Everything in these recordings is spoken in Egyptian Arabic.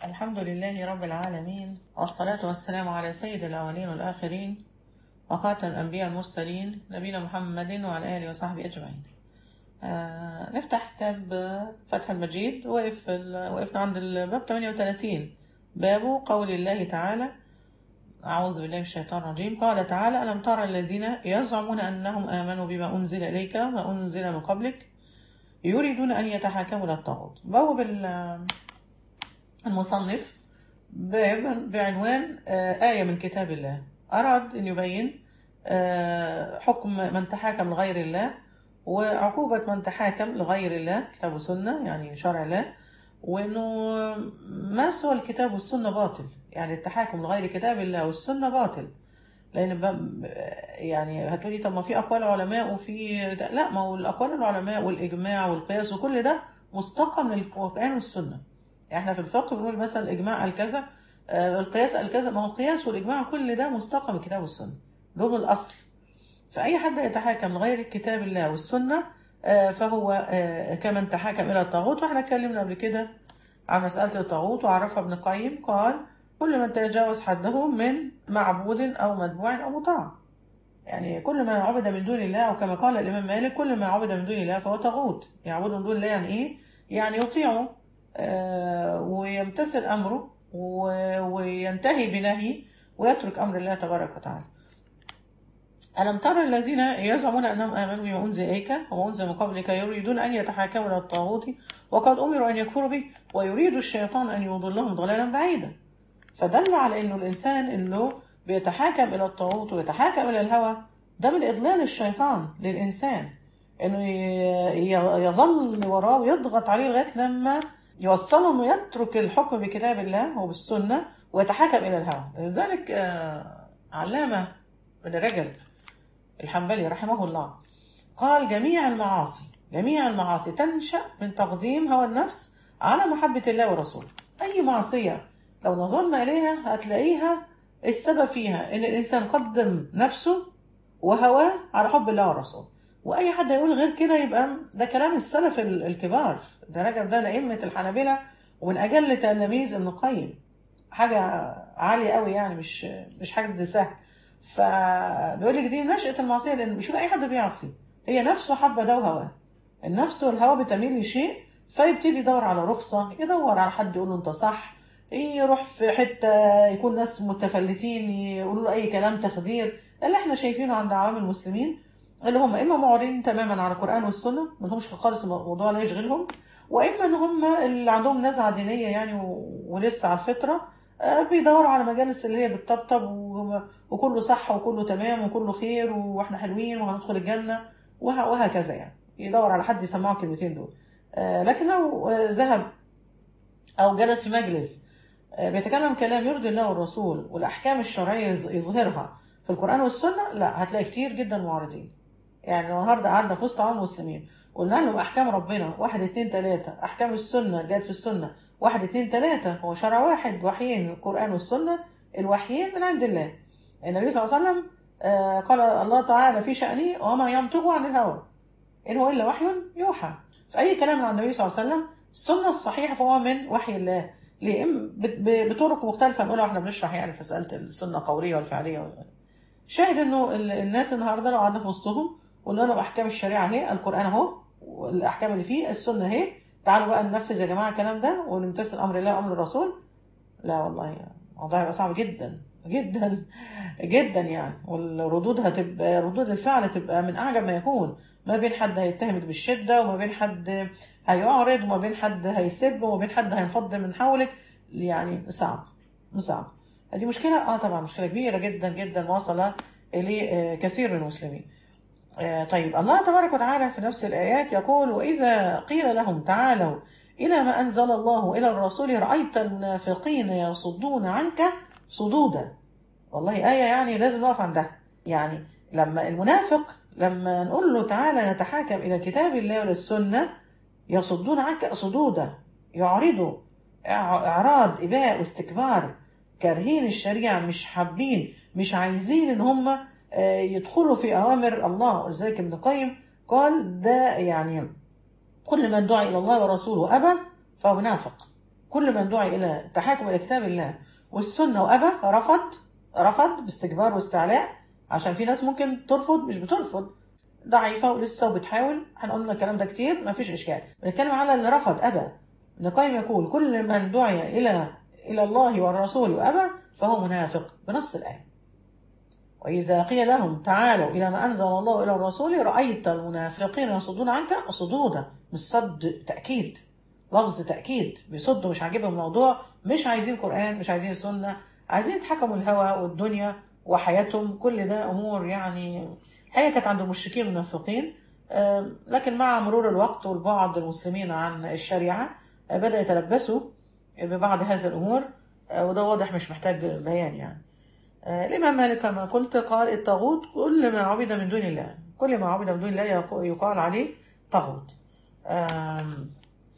الحمد لله رب العالمين والصلاة والسلام على سيد الأولين والآخرين وخاتم الأنبياء المرسلين نبينا محمد وعلى آله وصحبه أجمعين آه نفتح كتاب فتح المجيد وقف ال- وقفنا عند الباب 38 باب قول الله تعالى أعوذ بالله من الشيطان الرجيم قال تعالى ألم ترى الذين يزعمون أنهم آمنوا بما أنزل إليك وما أنزل من قبلك يريدون أن يتحاكموا إلى الطاغوت بوب ال- المصنف باب- بعنوان آه، آية من كتاب الله أراد أن يبين آه، حكم من تحاكم لغير الله وعقوبة من تحاكم لغير الله كتاب وسنة يعني شرع الله وأنه ما سوى الكتاب والسنة باطل يعني التحاكم لغير كتاب الله والسنة باطل لأن ب- يعني هتقولي طب ما في أقوال علماء وفي لا ما هو الأقوال العلماء والإجماع والقياس وكل ده مستقى من القرآن والسنة احنا في الفقه بنقول مثلا الإجماع قال كذا آه، القياس قال كذا ما هو القياس والإجماع كل ده مستقى من الكتاب والسنة دول الأصل فأي حد يتحاكم لغير كتاب الله والسنة آه، فهو آه، كمن تحاكم إلى الطاغوت واحنا اتكلمنا قبل كده عن مسألة الطاغوت وعرفها ابن القيم قال كل من تجاوز حده من معبود أو متبوع أو مطاع يعني كل ما عبد من دون الله أو كما قال الإمام مالك كل ما عبد من دون الله فهو طاغوت يعبد من دون الله يعني إيه؟ يعني يطيعه آه، ويمتثل أمره و- وينتهي بنهيه ويترك أمر الله تبارك وتعالى ألم ترى الذين يزعمون أنهم آمنوا بما أنزل إليك وما أنزل من قبلك يريدون أن يتحاكموا إلى الطاغوت وقد أمروا أن يكفروا به ويريد الشيطان أن يضلهم ضلالا بعيدا فدل على أنه الإنسان أنه بيتحاكم إلى الطاغوت ويتحاكم إلى الهوى ده من إضلال الشيطان للإنسان أنه ي- ي- يظل وراه ويضغط عليه لغاية لما يوصله أنه يترك الحكم بكتاب الله وبالسنة ويتحاكم إلى الهوى لذلك آه، علامة بن رجب الحنبلي رحمه الله قال جميع المعاصي جميع المعاصي تنشأ من تقديم هوى النفس على محبة الله ورسوله أي معصية لو نظرنا إليها هتلاقيها السبب فيها إن الإنسان قدم نفسه وهواه على حب الله ورسوله وأي حد يقول غير كده يبقى ده كلام السلف ال- الكبار ده رجب ده لأئمة الحنابلة ومن أجل تلاميذ ابن القيم حاجة عالية قوي يعني مش مش حاجة سهل فبيقول لك دي نشأة المعصية لأن بيشوف أي حد بيعصي هي نفسه حابة ده وهواه النفس والهوى بتميل لشيء فيبتدي يدور على رخصة يدور على حد يقول له أنت صح يروح في حتة يكون ناس متفلتين يقولوا له أي كلام تخدير اللي احنا شايفينه عند عوام المسلمين اللي هم إما معرضين تماما على القرآن والسنة ما لهمش خالص الموضوع لا يشغلهم وإما إن هم اللي عندهم نزعة دينية يعني و- ولسه على الفطرة آه، بيدوروا على مجالس اللي هي بتطبطب و- وكله صح وكله تمام وكله خير واحنا حلوين وهندخل الجنة وه- وهكذا يعني يدور على حد يسمعه الكلمتين دول آه، لكن لو آه، ذهب أو جلس في مجلس آه، بيتكلم كلام يرضي الله والرسول والأحكام الشرعية يظ- يظهرها في القرآن والسنة لا هتلاقي كتير جدا معارضين يعني لو النهارده قعدنا في وسط عوام المسلمين قلنا لهم أحكام ربنا واحد اتنين تلاتة أحكام السنة جت في السنة واحد اتنين تلاتة هو شرع واحد وحيين القرآن والسنة الوحيين من عند الله النبي صلى الله عليه وسلم آه، قال الله تعالى في شأنه وما ينطق عن الهوى إن هو إلا وحي يوحى فأي كلام عن النبي صلى الله عليه وسلم السنة الصحيحة فهو من وحي الله ليه؟ إم- ب- ب- بطرق مختلفة نقولها واحنا بنشرح يعني في مسألة السنة القولية والفعلية شاهد إنه ال- الناس النهاردة لو قعدنا في وسطهم قلنا لهم أحكام الشريعة أهي القرآن أهو والأحكام اللي فيه السنة أهي تعالوا بقى ننفذ يا جماعة الكلام ده ونمتثل أمر الله وأمر الرسول لا والله الموضوع هيبقى صعب جدا جدا جدا يعني والردود هتبقى ردود الفعل هتبقى من أعجب ما يكون ما بين حد هيتهمك بالشدة وما بين حد هيعرض وما بين حد هيسب وما بين حد هينفض من حولك يعني صعب صعب دي مشكلة اه طبعا مشكلة كبيرة جدا جدا وصل إليه آه، كثير من المسلمين آه، طيب الله تبارك وتعالى في نفس الآيات يقول وإذا قيل لهم تعالوا إلى ما أنزل الله إلى الرسول رأيت المنافقين يصدون عنك صدودا والله آية يعني لازم نقف عندها يعني لما المنافق لما نقول له تعالى نتحاكم إلى كتاب الله وللسنة يصدون عنك صدودا يعرضوا إع- إعراض إباء واستكبار كارهين الشريعة مش حابين مش عايزين إن هم آه، يدخلوا في أوامر الله ولذلك ابن القيم قال ده يعني كل من دعا إلى الله ورسوله أبى فهو منافق كل من دعي الى التحاكم الى كتاب الله والسنه وابى رفض رفض باستكبار واستعلاء عشان في ناس ممكن ترفض مش بترفض ضعيفه ولسه وبتحاول هنقول لنا الكلام ده كتير ما فيش اشكال بنتكلم على اللي رفض ابى ابن القيم يقول كل من دعي الى الى الله والرسول وابى فهو منافق بنص الايه وإذا قيل لهم تعالوا إلى ما أنزل الله إلى الرسول رأيت المنافقين يصدون عنك صدودا مش صد تأكيد لفظ تأكيد بيصدوا مش عاجبهم الموضوع مش عايزين قرآن مش عايزين السنة عايزين يتحكموا الهوى والدنيا وحياتهم كل ده أمور يعني هي كانت عند المشركين المنافقين آم، لكن مع مرور الوقت والبعد المسلمين عن الشريعة آه، بدأ يتلبسوا ببعض هذه الأمور آه، وده واضح مش محتاج بيان يعني آه، الإمام مالك كما قلت قال الطاغوت كل ما عبد من دون الله كل ما عبد من دون الله يق- يقال عليه طاغوت آم،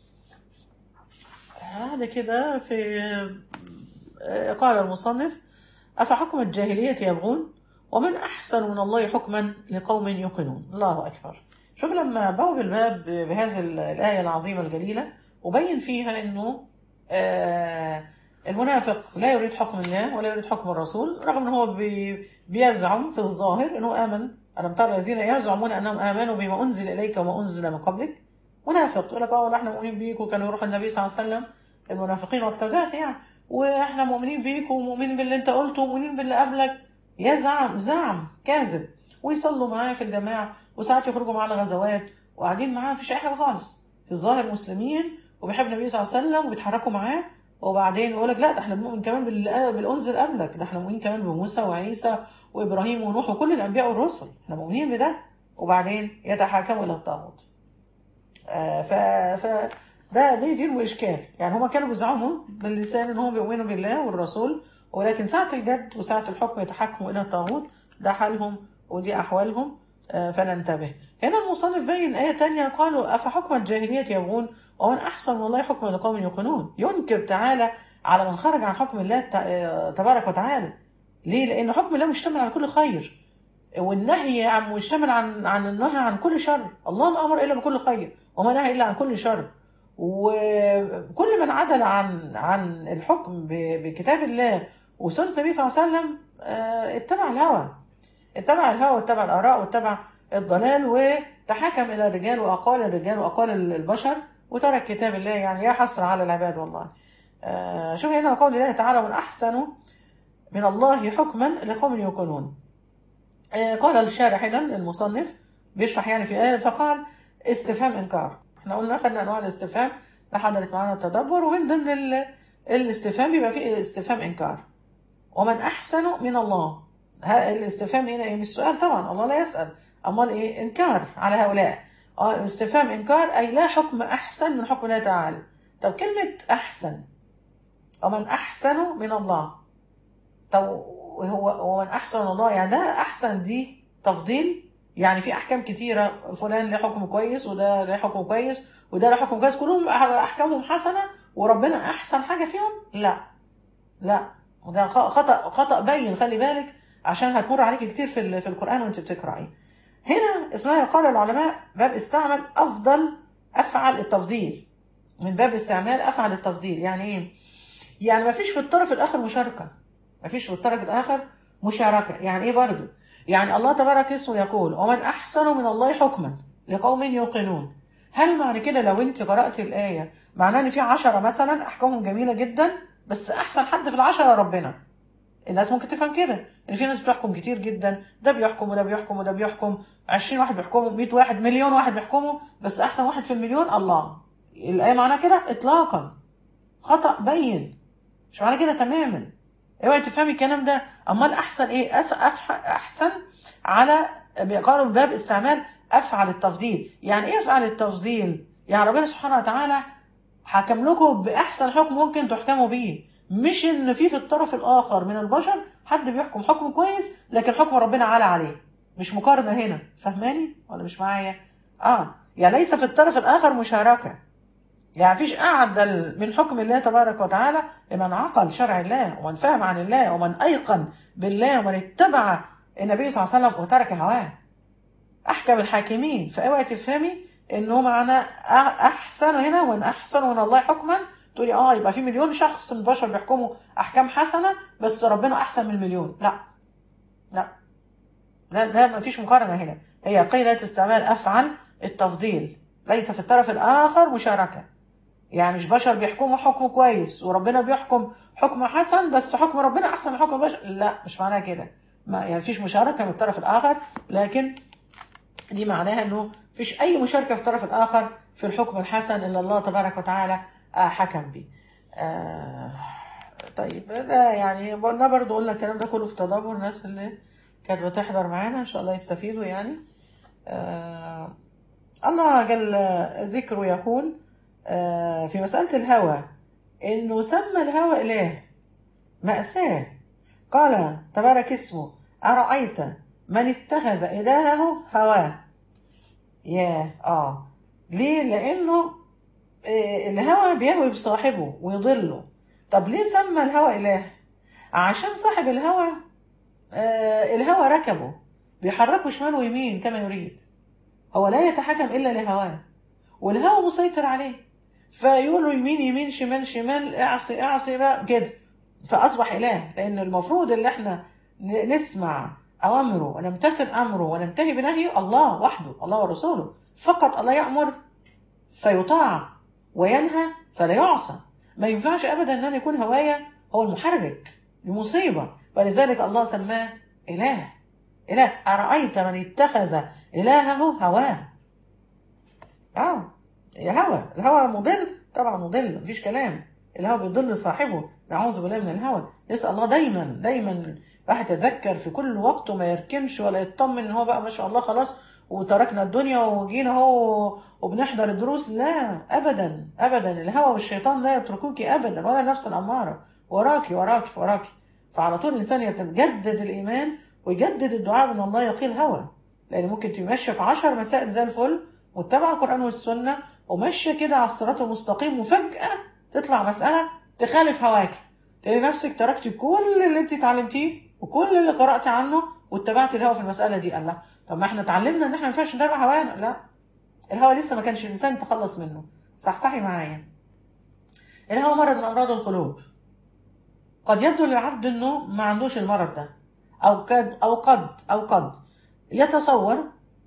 هذا كده في آه، قال المصنف أفحكم الجاهلية يبغون ومن أحسن من الله حكما لقوم يوقنون الله أكبر شوف لما بوب الباب بهذه الآية العظيمة الجليلة وبين فيها أنه آه، المنافق لا يريد حكم الله ولا يريد حكم الرسول رغم أنه هو بي- بيزعم في الظاهر أنه آمن ألم ترى الذين يزعمون أنهم آمنوا بما أنزل إليك وما أنزل من قبلك منافق يقول لك اه والله احنا مؤمنين بيك وكانوا يروح النبي صلى الله عليه وسلم المنافقين وقت ذاك يعني واحنا مؤمنين بيك ومؤمنين باللي انت قلته ومؤمنين باللي قبلك يزعم زعم كاذب ويصلوا معاه في الجماعة وساعات يخرجوا معاه لغزوات وقاعدين معاه مفيش اي حاجة خالص في الظاهر مسلمين وبيحب النبي صلى الله عليه وسلم وبيتحركوا معاه وبعدين يقول لك لا ده احنا بنؤمن كمان بال- بالانزل قبلك ده احنا مؤمنين كمان بموسى وعيسى وابراهيم ونوح وكل الانبياء والرسل احنا مؤمنين بده وبعدين يتحاكموا الى الطاغوت آه، ف ف ده دي دي الاشكال يعني هما كانوا بيزعموا باللسان ان هم بيؤمنوا بالله والرسول ولكن ساعة الجد وساعة الحكم يتحكموا الى الطاغوت ده حالهم ودي احوالهم آه، فننتبه هنا المصنف بين آية تانية قالوا أفحكم الجاهلية يبغون ومن أحسن من الله حكما لقوم يوقنون ينكر تعالى على من خرج عن حكم الله ت- آه، تبارك وتعالى ليه؟ لأن حكم الله مشتمل على كل خير والنهي عن مشتمل عن عن النهي عن كل شر الله ما امر الا بكل خير وما نهى الا عن كل شر وكل من عدل عن عن الحكم ب- بكتاب الله وسنه النبي صلى الله عليه وسلم آه، اتبع الهوى اتبع الهوى واتبع الاراء واتبع الضلال وتحاكم الى الرجال واقوال الرجال واقوال البشر وترك كتاب الله يعني يا حسره على العباد والله آه، شوف هنا قول الله تعالى من احسن من الله حكما لقوم يوقنون آه، قال الشارح هنا المصنف بيشرح يعني في آية فقال استفهام إنكار احنا قلنا خدنا أنواع الاستفهام لحضرت معانا التدبر ومن ضمن ال- الاستفهام بيبقى فيه استفهام إنكار ومن أحسن من الله ها الاستفهام هنا إيه مش سؤال طبعا الله لا يسأل أمال إيه إنكار على هؤلاء آه، استفهام إنكار أي لا حكم أحسن من حكم الله تعالى طب كلمة أحسن ومن أحسن من الله طب وهو ومن احسن الله يعني ده احسن دي تفضيل يعني في احكام كتيره فلان له حكم كويس وده له حكم كويس وده له حكم كويس كلهم احكامهم حسنه وربنا احسن حاجه فيهم لا لا وده خ- خطا خطا بين خلي بالك عشان هتمر عليك كتير في ال- في القران وانت بتقراي هنا اسمها قال العلماء باب استعمل افضل افعل التفضيل من باب استعمال افعل التفضيل يعني ايه يعني ما فيش في الطرف الاخر مشاركه ما فيش في الطرف الاخر مشاركه يعني ايه برضو يعني الله تبارك اسمه يقول ومن احسن من الله حكما لقوم يوقنون هل معنى كده لو انت قرات الايه معناه ان في عشرة مثلا احكامهم جميله جدا بس احسن حد في العشرة ربنا الناس ممكن تفهم كده ان في ناس بتحكم كتير جدا ده بيحكم وده بيحكم وده بيحكم 20 واحد بيحكموا 100 واحد مليون واحد بيحكموا بس احسن واحد في المليون الله الايه معناها كده اطلاقا خطا بين مش معنى كده تماما اوعي تفهمي الكلام ده امال احسن ايه أس أفح احسن على قالوا من باب استعمال افعل التفضيل يعني ايه افعل التفضيل يعني ربنا سبحانه وتعالى حكم لكم باحسن حكم ممكن تحكموا بيه مش ان في في الطرف الاخر من البشر حد بيحكم حكم كويس لكن حكم ربنا عالى عليه مش مقارنه هنا فاهماني ولا مش معايا اه يعني ليس في الطرف الاخر مشاركه يعني مفيش أعدل من حكم الله تبارك وتعالى لمن عقل شرع الله ومن فهم عن الله ومن أيقن بالله ومن اتبع النبي صلى الله عليه وسلم وترك هواه أحكم الحاكمين فأوعي تفهمي إنه معنى أ- أحسن هنا ومن أحسن من الله حكما تقولي اه يبقى في مليون شخص من البشر بيحكموا احكام حسنه بس ربنا احسن من المليون لا لا لا لا ما فيش مقارنه هنا هي قيله استعمال افعل التفضيل ليس في الطرف الاخر مشاركه يعني مش بشر بيحكموا حكم كويس وربنا بيحكم حكم حسن بس حكم ربنا احسن من حكم البشر لا مش معناها كده ما يعني مفيش مشاركه من الطرف الاخر لكن دي معناها انه مفيش اي مشاركه في الطرف الاخر في الحكم الحسن الا الله تبارك وتعالى آه، حكم به آه، طيب ده يعني قلنا برضو قلنا الكلام ده كله في تدبر الناس اللي كانت بتحضر معانا ان شاء الله يستفيدوا يعني آه، الله جل ذكره يقول آه، في مسألة الهوى إنه سمى الهوى إله مأساة قال تبارك اسمه أرأيت من اتخذ إلهه هواه ياه آه ليه؟ لأنه آه، الهوى بيهوي بصاحبه ويضله طب ليه سمى الهوى إله؟ عشان صاحب الهوى آه، الهوى ركبه بيحركه شمال ويمين كما يريد هو لا يتحكم إلا لهواه والهوى مسيطر عليه فيقول له يمين يمين شمال شمال اعصي اعصي بقى كده فاصبح اله لان المفروض اللي احنا ن- نسمع اوامره ونمتثل امره وننتهي بنهيه الله وحده الله ورسوله فقط الله يامر فيطاع وينهى فلا يعصى ما ينفعش ابدا ان انا يكون هوايا هو المحرك دي مصيبه ولذلك الله سماه اله اله ارايت من اتخذ الهه هواه اه الهوى الهوى مضل طبعا مضل مفيش كلام الهوى بيضل صاحبه نعوذ بالله من الهوى نسال الله دايما دايما الواحد يتذكر في كل وقت وما يركنش ولا يطمن ان هو بقى ما شاء الله خلاص وتركنا الدنيا وجينا اهو وبنحضر الدروس لا ابدا ابدا الهوى والشيطان لا يتركوك ابدا ولا نفس الاماره وراكي وراكي وراكي فعلى طول الانسان يتجدد الايمان ويجدد الدعاء من الله يقي الهوى لان ممكن تمشي في عشر مسائل زي الفل متبع القران والسنه وماشيه كده على الصراط المستقيم وفجاه تطلع مساله تخالف هواك تلاقي نفسك تركتي كل اللي انت اتعلمتيه وكل اللي قرات عنه واتبعت الهوى في المساله دي الله طب ما احنا اتعلمنا ان احنا ما ينفعش نتابع هوانا لا الهوى لسه ما كانش الانسان يتخلص منه صحصحي معايا الهوى مرض من امراض القلوب قد يبدو للعبد انه ما عندوش المرض ده او قد او قد او قد يتصور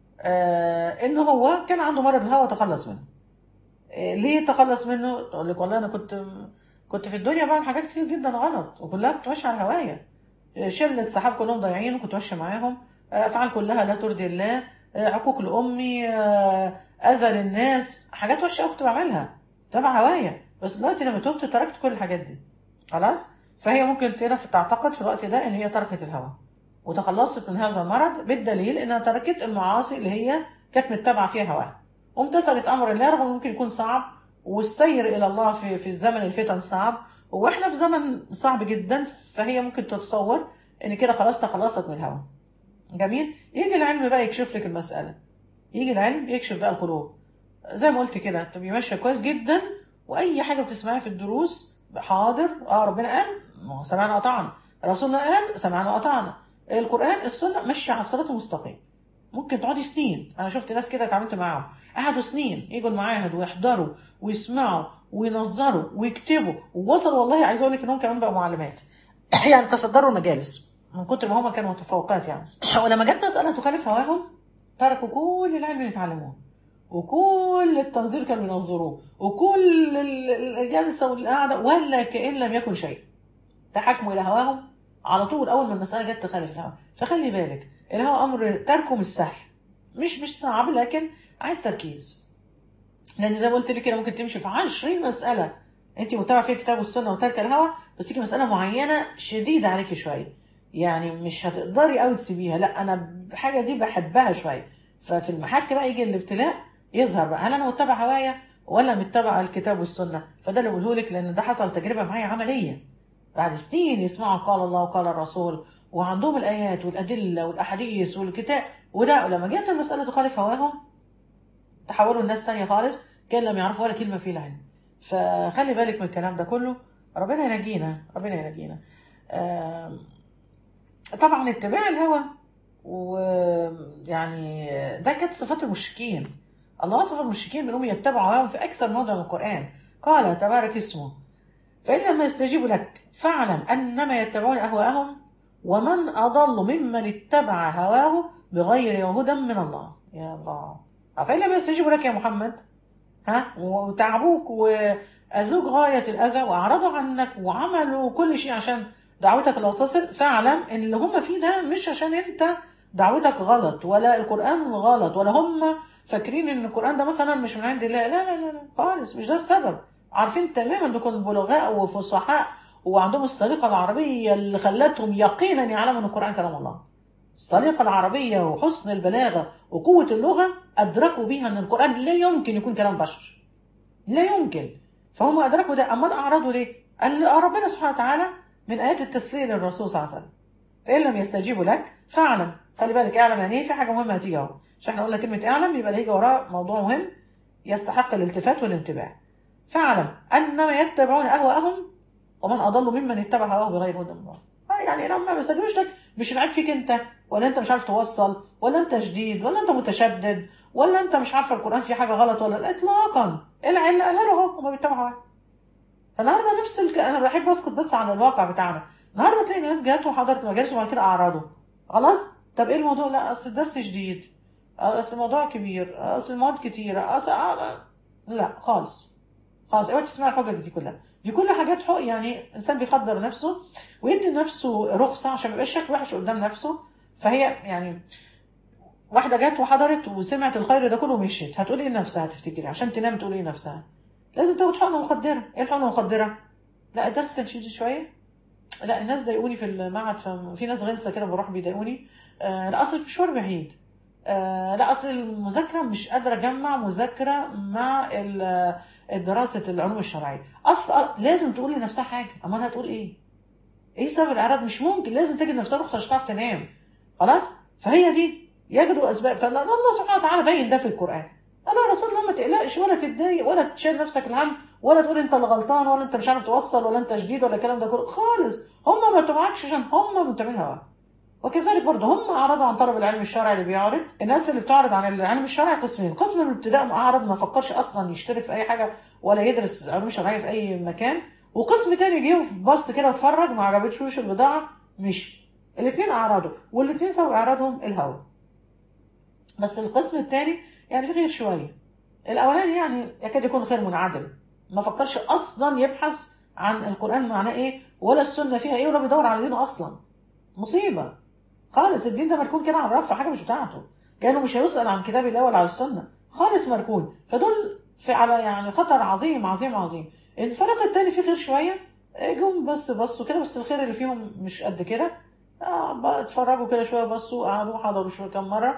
آه ان هو كان عنده مرض الهوى تخلص منه آه ليه تخلص منه اقول لك والله انا كنت كنت في الدنيا بعمل حاجات كتير جدا غلط وكلها كنت ماشيه على هوايا شله صحاب كلهم ضايعين وكنت ماشيه معاهم آه، افعال كلها لا ترضي الله آه، عقوق لامي آه، اذى للناس حاجات وحشه قوي كنت بعملها تبع هوايا بس دلوقتي لما تبت تركت كل الحاجات دي خلاص فهي ممكن تعرف تعتقد في الوقت ده ان هي تركت الهوى وتخلصت من هذا المرض بالدليل انها تركت المعاصي اللي هي كانت متبعه فيها هواها وامتثلت امر الله رغم ممكن يكون صعب والسير الى الله في في الزمن الفتن صعب واحنا في زمن صعب جدا فهي ممكن تتصور ان كده خلاص تخلصت من الهوى جميل يجي العلم بقى يكشف لك المساله يجي العلم يكشف بقى القلوب زي ما قلت كده تبقي ماشيه كويس جدا واي حاجه بتسمعيها في الدروس حاضر اه ربنا قال ما هو سمعنا وأطعنا رسولنا قال سمعنا وأطعنا القرآن السنة ماشية على الصراط المستقيم ممكن تقعدي سنين أنا شفت ناس كده اتعاملت معاهم قعدوا سنين يجوا المعاهد ويحضروا ويسمعوا وينظروا ويكتبوا ووصلوا والله عايز أقول لك إنهم كمان بقوا معلمات يعني تصدروا المجالس من كتر ما هم كانوا متفوقات يعني ولما جت مسألة تخالف هواهم تركوا كل العلم اللي اتعلموه وكل التنظير كانوا بينظروه وكل الجلسة والقعدة ولا كأن لم يكن شيء تحكموا إلى هواهم على طول أول ما المسألة جت تخالف الهوى فخلي بالك الهوى أمر تركه مش سهل مش مش صعب لكن عايز تركيز لأن زي ما قلت لك كده ممكن تمشي في 20 مسألة أنت متابعة فيها الكتاب والسنة وترك الهوى بس تيجي مسألة معينة شديدة عليك شوية يعني مش هتقدري قوي تسيبيها لا أنا الحاجة دي بحبها شوية ففي المحك بقى يجي الابتلاء يظهر بقى هل أنا متابع هوايا ولا متبع الكتاب والسنة فده اللي بقوله لك لأن ده حصل تجربة معايا عملية بعد سنين يسمعوا قال الله وقال الرسول وعندهم الآيات والأدلة والأحاديث والكتاب وده لما جت المسألة تخالف هواهم تحولوا الناس تانية خالص كان لم يعرفوا ولا كلمة في العلم فخلي بالك من الكلام ده كله ربنا ينجينا ربنا ينجينا طبعا اتباع الهوى ويعني ده كانت صفات المشركين الله وصف المشركين بانهم يتبعوا هواهم في اكثر موضع من القران قال تبارك اسمه فإن لما يستجيبوا لك فاعلم أنما يتبعون أهواءهم ومن أضل ممن اتبع هواه بغير هدى من الله يا الله فإن لم يستجيبوا لك يا محمد ها وتعبوك وأذوك غاية الأذى وأعرضوا عنك وعملوا كل شيء عشان دعوتك لا تصل فاعلم إن اللي هم فيه ده مش عشان أنت دعوتك غلط ولا القرآن غلط ولا هم فاكرين إن القرآن ده مثلا مش من عند الله لا لا لا, لا خالص مش ده السبب عارفين تماما دول بلغاء وفصحاء وعندهم السليقة العربية اللي خلتهم يقينا يعلموا أن القرآن كلام الله السليقة العربية وحسن البلاغة وقوة اللغة أدركوا بيها أن القرآن لا يمكن يكون كلام بشر لا يمكن فهم أدركوا ده أما أعرضوا ليه؟ قال ربنا سبحانه وتعالى من آيات التسليل للرسول صلى الله عليه وسلم فإن لم يستجيبوا لك فاعلم خلي بالك اعلم يعني ايه في حاجة مهمة هتيجي اهو مش احنا قلنا كلمة اعلم يبقى هيجي وراه موضوع مهم يستحق الالتفات والانتباه فاعلم أنما يتبعون أهواءهم ومن أضل ممن اتبع هواه بغير هدى من الله يعني لما ما بيستجيبوش لك مش العيب فيك انت ولا انت مش عارف توصل ولا انت شديد ولا انت متشدد ولا انت مش عارف القرآن فيه حاجة غلط ولا لا اطلاقا العلة قالها له اهو هما بيتبعوا هواه فالنهارده نفس الك... انا بحب اسكت بس عن الواقع بتاعنا النهارده تلاقي ناس جات وحضرت مجالس وبعد كده اعرضوا خلاص طب ايه الموضوع لا اصل الدرس جديد اصل الموضوع كبير اصل المواد كتيره اصل لا خالص خلاص اوعي تسمع الحجج دي كلها دي كل حاجات حق يعني انسان بيقدر نفسه ويدي لنفسه رخصه عشان ما يبقاش شكله وحش قدام نفسه فهي يعني واحده جت وحضرت وسمعت الخير ده كله ومشيت هتقول ايه لنفسها تفتكري عشان تنام تقول ايه لنفسها لازم تاخد حقنه مخدره ايه الحقنه المخدره لا الدرس كان شديد شويه لا الناس ضايقوني في المعهد في ناس غلسه كده بروح بيضايقوني آه لا اصل المشوار بعيد آه لا اصل المذاكره مش قادره اجمع مذاكره مع دراسه العلوم الشرعيه اصل لازم تقول لنفسها حاجه امال هتقول ايه ايه سبب الاعراض مش ممكن لازم تجد نفسها رخصه عشان تعرف تنام خلاص فهي دي يجدوا اسباب فالله سبحانه وتعالى بين ده في القران قال يا رسول الله ما تقلقش ولا تتضايق ولا تشيل نفسك الهم ولا تقول انت اللي غلطان ولا انت مش عارف توصل ولا انت شديد ولا الكلام ده كله خالص هم ما تبعكش عشان هم متابعين هواك وكذلك برضه هم اعرضوا عن طلب العلم الشرعي اللي بيعرض الناس اللي بتعرض عن العلم الشرعي قسمين قسم من الابتداء اعرض ما فكرش اصلا يشترك في اي حاجه ولا يدرس علوم شرعيه في اي مكان وقسم تاني جه بص كده واتفرج ما عجبتشوش البضاعه مشي الاثنين اعرضوا والاثنين سووا اعراضهم الهوى بس القسم الثاني يعني في غير شويه الاولاني يعني يكاد يكون خير منعدم ما فكرش اصلا يبحث عن القران معناه ايه ولا السنه فيها ايه ولا بيدور على دينه اصلا مصيبه خالص الدين ده مركون كده على الرف حاجه مش بتاعته كانه مش هيسال عن كتاب الله ولا عن السنه خالص مركون فدول في على يعني خطر عظيم عظيم عظيم الفريق التاني فيه خير شويه جم بس بصوا كده بس الخير اللي فيهم مش قد كده آه بقى اتفرجوا كده شويه بصوا قعدوا حضروا شويه كام مره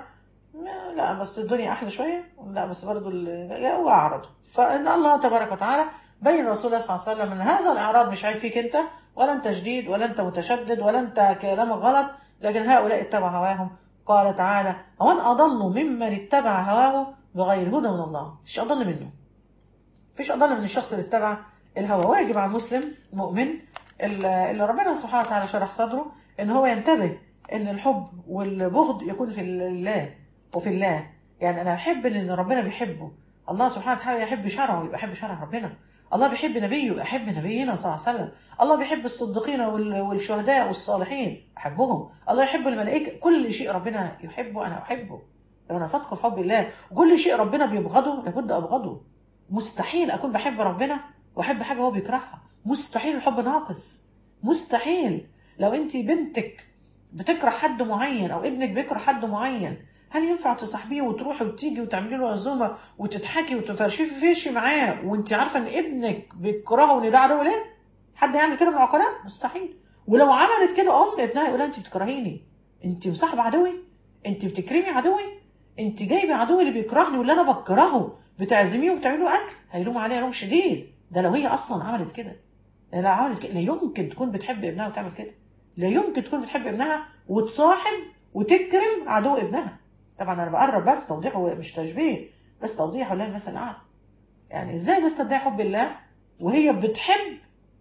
لا بس الدنيا احلى شويه لا بس برضه واعرضوا فان الله تبارك وتعالى بين رسول الله صلى الله عليه وسلم ان هذا الاعراض مش عيب فيك انت ولا انت شديد ولا انت متشدد ولا انت كلامك غلط لكن هؤلاء اتبع هواهم قال تعالى ومن اضل ممن اتبع هواه بغير هدى من الله مفيش اضل منه مفيش اضل من الشخص اللي اتبع الهوى واجب على المسلم المؤمن اللي ربنا سبحانه وتعالى شرح صدره ان هو ينتبه ان الحب والبغض يكون في الله وفي الله يعني انا بحب اللي ربنا بيحبه الله سبحانه وتعالى يحب شرعه يبقى يحب شرع ربنا الله بيحب نبيه يبقى يحب نبينا صلى الله عليه وسلم الله بيحب الصديقين والشهداء والصالحين احبهم الله يحب الملائكه كل شيء ربنا يحبه انا احبه لو انا صادقه في حب الله وكل شيء ربنا بيبغضه لابد ابغضه مستحيل اكون بحب ربنا واحب حاجه هو بيكرهها مستحيل الحب ناقص مستحيل لو انت بنتك بتكره حد معين او ابنك بيكره حد معين هل ينفع تصاحبيه وتروحي وتيجي وتعملي له عزومه وتضحكي وتفرشي في فيشي معاه وانت عارفه ان ابنك بيكرهه وان ده عدو ليه؟ حد يعمل كده من العقلاء؟ مستحيل ولو عملت كده ام ابنها يقول انت بتكرهيني انت مصاحبه عدوي انت بتكرمي عدوي انت جايبه عدوي اللي بيكرهني واللي انا بكرهه بتعزميه وبتعملي له اكل هيلوم عليها لوم شديد ده لو هي اصلا عملت كده لا عملت كده لا يمكن تكون بتحب ابنها وتعمل كده لا يمكن تكون بتحب ابنها وتصاحب وتكرم عدو ابنها طبعا انا بقرب بس توضيح مش تشبيه بس توضيح ولا المثل الاعلى يعني ازاي الناس تدعي حب الله وهي بتحب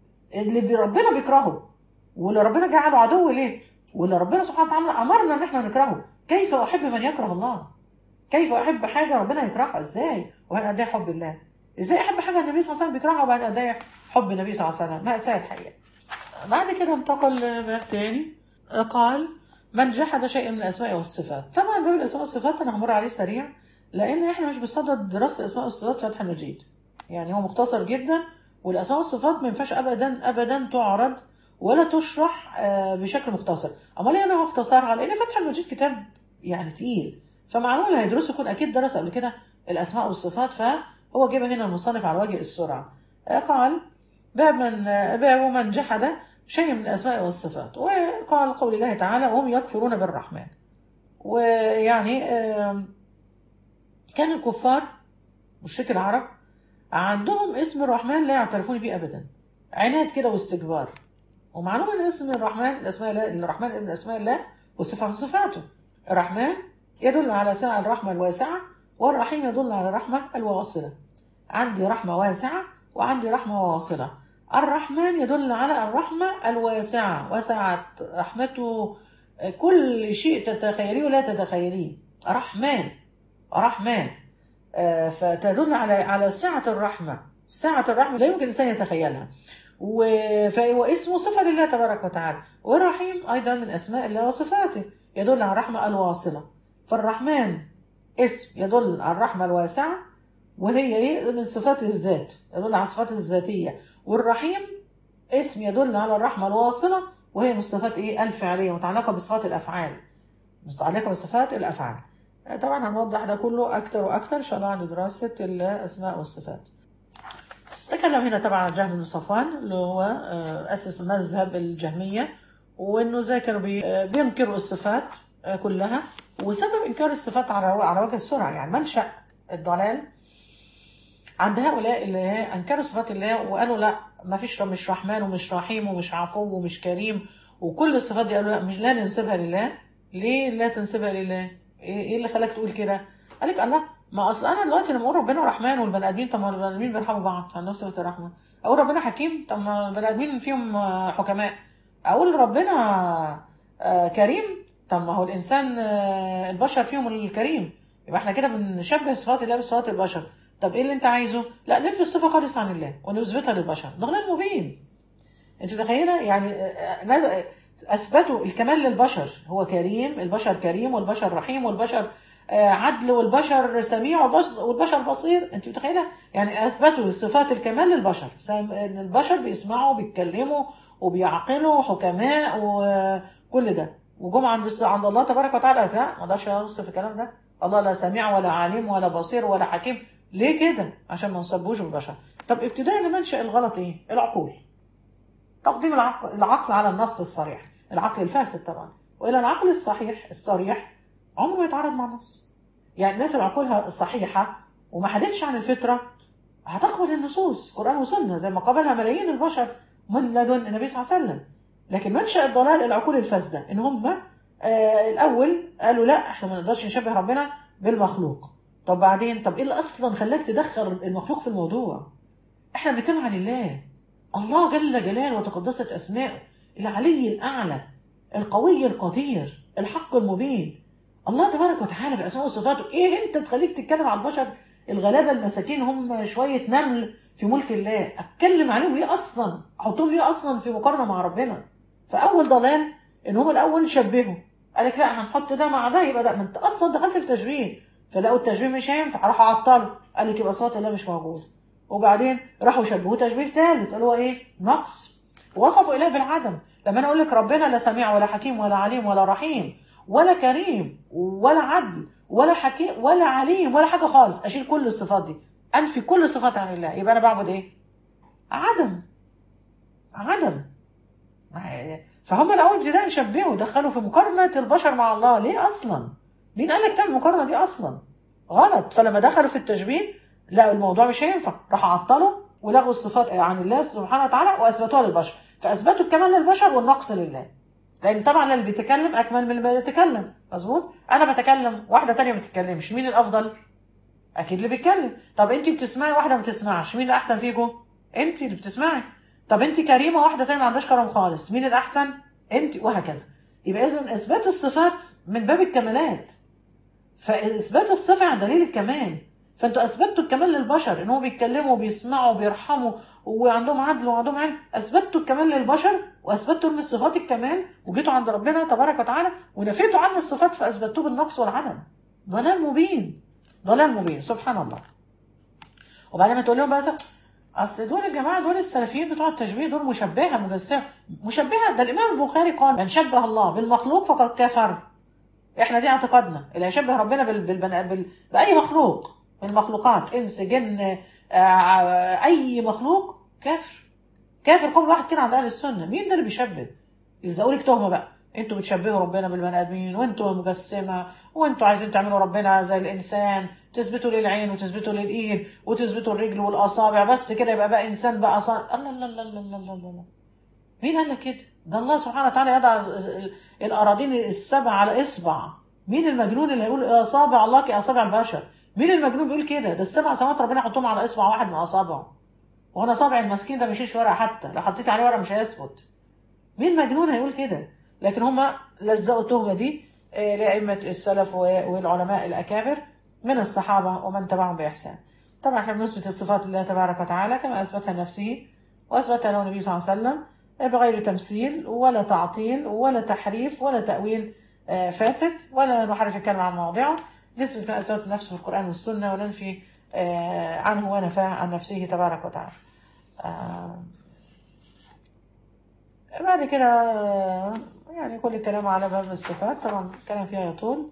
اللي ربنا بيكرهه واللي ربنا جعله عدو ليه واللي ربنا سبحانه وتعالى امرنا ان احنا نكرهه كيف احب من يكره الله كيف احب حاجه ربنا يكرهها ازاي وانا ادعي حب الله ازاي احب حاجه النبي صلى الله عليه وسلم بيكرهها وبعد ادعي حب النبي صلى الله عليه وسلم ماساه الحقيقه بعد كده انتقل باب تاني قال من جحد شيئا من الاسماء والصفات طبعا باب الاسماء والصفات انا همر عليه سريع لان احنا مش بصدد دراسه الاسماء والصفات في فتح المجيد يعني هو مختصر جدا والاسماء والصفات ما ينفعش ابدا ابدا تعرض ولا تشرح آه، بشكل مختصر امال ليه انا هختصرها لان فتح المجيد كتاب يعني تقيل فمعلوم اللي هيدرسه يكون اكيد درس قبل كده الاسماء والصفات فهو جاب هنا المصنف على وجه السرعه آه، قال باب من آه، باب من جحد شيء من الاسماء والصفات وقال قول الله تعالى وهم يكفرون بالرحمن ويعني آم، كان الكفار مشرك العرب عندهم اسم الرحمن لا يعترفون به ابدا عناد كده واستكبار ومعلوم ان اسم الرحمن الاسماء الله الرحمن من اسماء الله وصفه من صفاته الرحمن يدل على سعة الرحمه الواسعه والرحيم يدل على الرحمه الواصله عندي رحمه واسعه وعندي رحمه واصله الرحمن يدل على الرحمه الواسعه وسعت رحمته كل شيء تتخيليه ولا تتخيليه رحمن رحمن آه، فتدل على على سعة الرحمة سعة الرحمة لا يمكن الإنسان يتخيلها و- فهو اسمه صفة لله تبارك وتعالى والرحيم أيضا من أسماء الله وصفاته يدل على الرحمة الواصلة فالرحمن اسم يدل على الرحمة الواسعة وهي إيه؟ من صفات الذات يدل على الصفات الذاتية والرحيم اسم يدل على الرحمة الواصلة وهي من الصفات إيه الفعلية متعلقة بصفات الأفعال متعلقة بصفات الأفعال طبعا هنوضح ده كله أكتر وأكتر إن شاء الله عند دراسة الأسماء والصفات تكلم هنا طبعا عن جهم بن صفوان اللي هو آه، أسس مذهب الجهمية وإنه زي كانوا بي- آه، بينكروا الصفات آه، كلها وسبب إنكار الصفات على على وجه السرعة يعني منشأ الضلال عند هؤلاء اللي هي أنكروا صفات الله وقالوا لا ما فيش مش رحمن ومش رحيم ومش عفو ومش كريم وكل الصفات دي قالوا لا مش لا ننسبها لله ليه لا تنسبها لله ايه إيه اللي خلاك تقول كده قال لك الله ما اصل انا دلوقتي لما اقول ربنا رحمن والبني ادمين طب ما البني ادمين بيرحموا بعض عندهم صفه الرحمه اقول ربنا حكيم طب ما البني ادمين فيهم آه، حكماء اقول ربنا آه، كريم طب ما هو الانسان آه، البشر فيهم الكريم يبقى احنا كده بنشبه صفات الله بصفات البشر طب ايه اللي انت عايزه لا ننفي الصفه خالص عن الله ونثبتها للبشر ضلال مبين انت متخيله يعني آه، آه، اثبتوا الكمال للبشر هو كريم البشر كريم والبشر رحيم والبشر آه، عدل والبشر سميع والبش- والبشر بصير انت متخيله يعني اثبتوا صفات الكمال للبشر سام- ان البشر بيسمعوا وبيتكلموا وبيعقلوا حكماء وكل ده وجم عند عند الله تبارك وتعالى قال لا ما اقدرش اوصف الكلام ده الله لا سميع ولا عليم ولا بصير ولا حكيم ليه كده عشان ما نصبوش بالبشر طب ابتداء لمنشأ الغلط ايه العقول تقديم العقل, العقل على النص الصريح العقل الفاسد طبعا والى العقل الصحيح الصريح عمره ما يتعارض مع النص يعني الناس اللي عقولها صحيحه وما حدتش عن الفطره هتقبل النصوص قران وسنه زي ما قبلها ملايين البشر من لدن النبي صلى الله عليه وسلم لكن منشا الضلال العقول الفاسده ان هم آه الاول قالوا لا احنا ما نقدرش نشبه ربنا بالمخلوق طب بعدين طب ايه اللي اصلا خلاك تدخل المخلوق في الموضوع احنا بنتكلم عن الله الله جل جلاله وتقدست اسماؤه العلي الاعلى القوي القدير الحق المبين الله تبارك وتعالى باسمائه وصفاته ايه انت تخليك تتكلم عن البشر الغلابه المساكين هم شويه نمل في ملك الله اتكلم عليهم ايه اصلا احطهم ايه اصلا في مقارنه مع ربنا فاول ضلال ان هم الاول شبهوا قال لك لا هنحط ده مع ده يبقى ده ما انت اصلا دخلت في تشبيه فلقوا التشبيه مش هينفع راحوا عطلوا قال لك يبقى صوت الله مش موجود وبعدين راحوا شبهوه تشبيه ثالث اللي هو ايه نقص وصفوا اله بالعدم لما انا اقول لك ربنا لا سميع ولا حكيم ولا عليم ولا رحيم ولا كريم ولا عدل ولا حكيم ولا عليم ولا حاجه خالص اشيل كل الصفات دي انفي كل الصفات عن الله يبقى انا بعبد ايه عدم عدم فهم الاول ابتداء شبهوا دخلوا في مقارنه البشر مع الله ليه اصلا مين قال لك تعمل المقارنه دي اصلا غلط فلما دخلوا في التشبيه لا الموضوع مش هينفع راحوا عطلوا ولغوا الصفات عن الله سبحانه وتعالى واثبتوها للبشر فاثبتوا الكمال للبشر والنقص لله لان طبعا اللي بيتكلم اكمل من اللي بيتكلم مظبوط انا بتكلم واحده تانية ما بتتكلمش مين الافضل اكيد اللي بيتكلم طب انت بتسمعي واحده ما بتسمعش مين الاحسن فيكم انت اللي بتسمعي طب انت كريمه واحده تانية ما عندهاش كرم خالص مين الاحسن انت وهكذا يبقى اذا اثبات الصفات من باب الكمالات فاثبات الصفه عن دليل الكمال فانتوا اثبتوا الكمال للبشر ان هم بيتكلموا وبيسمعوا وبيرحموا وعندهم عدل وعندهم علم اثبتوا الكمال للبشر واثبتوا من صفات الكمال وجيتوا عند ربنا تبارك وتعالى ونفيتوا عنه الصفات فاثبتوه بالنقص والعدم ضلال مبين ضلال مبين سبحان الله وبعدين ما تقول لهم بقى اصل دول الجماعه دول السلفيين بتوع التشبيه دول مشبهه مجسمه مشبهه ده الامام البخاري قال من شبه الله بالمخلوق فقد كفر احنا دي اعتقادنا اللي هيشبه ربنا بال... بال... بال... باي مخلوق من المخلوقات انس جن آه... اي مخلوق كافر كافر كل واحد كده عند اهل السنه مين ده اللي بيشبه يلزقوا لك تهمه بقى انتوا بتشبهوا ربنا بالبني ادمين وانتوا مجسمه وانتوا عايزين تعملوا ربنا زي الانسان تثبتوا للعين وتثبتوا للايد وتثبتوا الرجل والاصابع بس كده يبقى بقى انسان بقى صار الله الله الله الله الله الله, الله. مين قال لك كده؟ ده الله سبحانه وتعالى يضع الاراضين السبع على اصبع مين المجنون اللي هيقول اصابع الله كاصابع البشر؟ مين المجنون بيقول كده؟ ده السبع سماوات ربنا يحطهم على اصبع واحد من اصابعه وانا صابع المسكين ده مش ورقه حتى لو حطيت عليه ورقه مش هيثبت مين مجنون هيقول كده؟ لكن هم لزقوا التهمه دي لأئمة السلف والعلماء الأكابر من الصحابة ومن تبعهم بإحسان طبعا احنا بنثبت الصفات لله تبارك وتعالى كما أثبتها لنفسه وأثبتها له النبي صلى الله عليه وسلم بغير تمثيل ولا تعطيل ولا تحريف ولا تأويل فاسد ولا نحرف الكلمة عن مواضعه نثبت ما أثبت نفسه في القرآن والسنة وننفي عنه ونفاه عن نفسه تبارك وتعالى بعد كده يعني كل الكلام على باب الصفات طبعا الكلام فيها يطول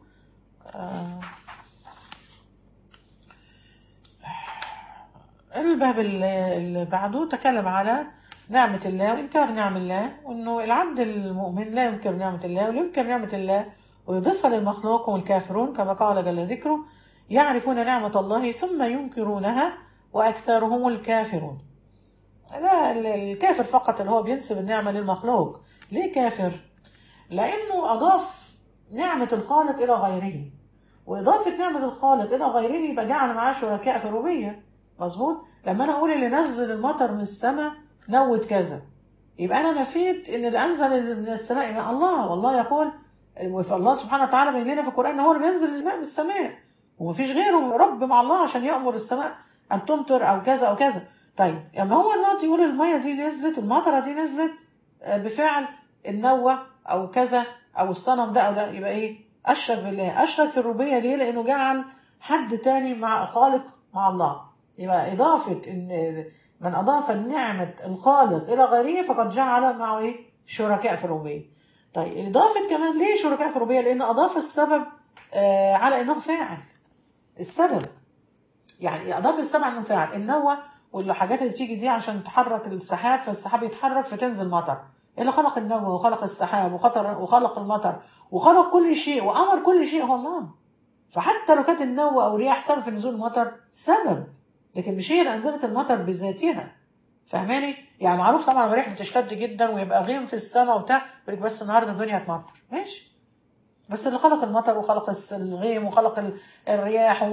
الباب اللي بعده تكلم على نعمة الله وإنكار نعم الله وإنه العبد المؤمن لا ينكر نعمة الله ولا ينكر نعمة الله ويضيفها للمخلوق هم الكافرون كما قال جل ذكره يعرفون نعمة الله ثم ينكرونها وأكثرهم الكافرون لا الكافر فقط اللي هو بينسب النعمة للمخلوق ليه كافر؟ لأنه أضاف نعمة الخالق إلى غيره وإضافة نعمة الخالق إلى غيره يبقى جعل معاه شركاء في الربوبية مظبوط؟ لما أنا أقول اللي نزل المطر من السماء نوت كذا يبقى أنا نفيت إن اللي أنزل من السماء يبقى الله والله يقول الله سبحانه وتعالى بين لنا في القرآن هو اللي بينزل الماء من السماء ومفيش غيره رب مع الله عشان يأمر السماء أن تمطر أو كذا أو كذا طيب لما هو دلوقتي يقول المية دي نزلت المطرة دي نزلت بفعل النوة أو كذا أو الصنم ده أو ده يبقى إيه؟ أشرك بالله أشرك في الربوبية ليه؟ لأنه جعل حد تاني مع خالق مع الله يبقى إضافة إن من أضاف نعمة الخالق إلى غيره فقد جعل معه إيه؟ شركاء في الربوبية طيب إضافة كمان ليه شركاء في الربوبية؟ لأن أضاف السبب آه على إنه فاعل السبب يعني أضاف السبب على إنه فاعل النوة والحاجات اللي بتيجي دي عشان تحرك السحاب فالسحاب يتحرك فتنزل مطر اللي خلق النوى وخلق السحاب وخطر وخلق المطر وخلق كل شيء وامر كل شيء هو الله فحتى لو كانت النوى او رياح سبب في نزول المطر سبب لكن مش هي اللي انزلت المطر بذاتها فاهماني يعني معروف طبعا الريح بتشتد جدا ويبقى غيم في السماء وبتاع يقول لك بس النهارده الدنيا هتمطر ماشي بس اللي خلق المطر وخلق الغيم وخلق الرياح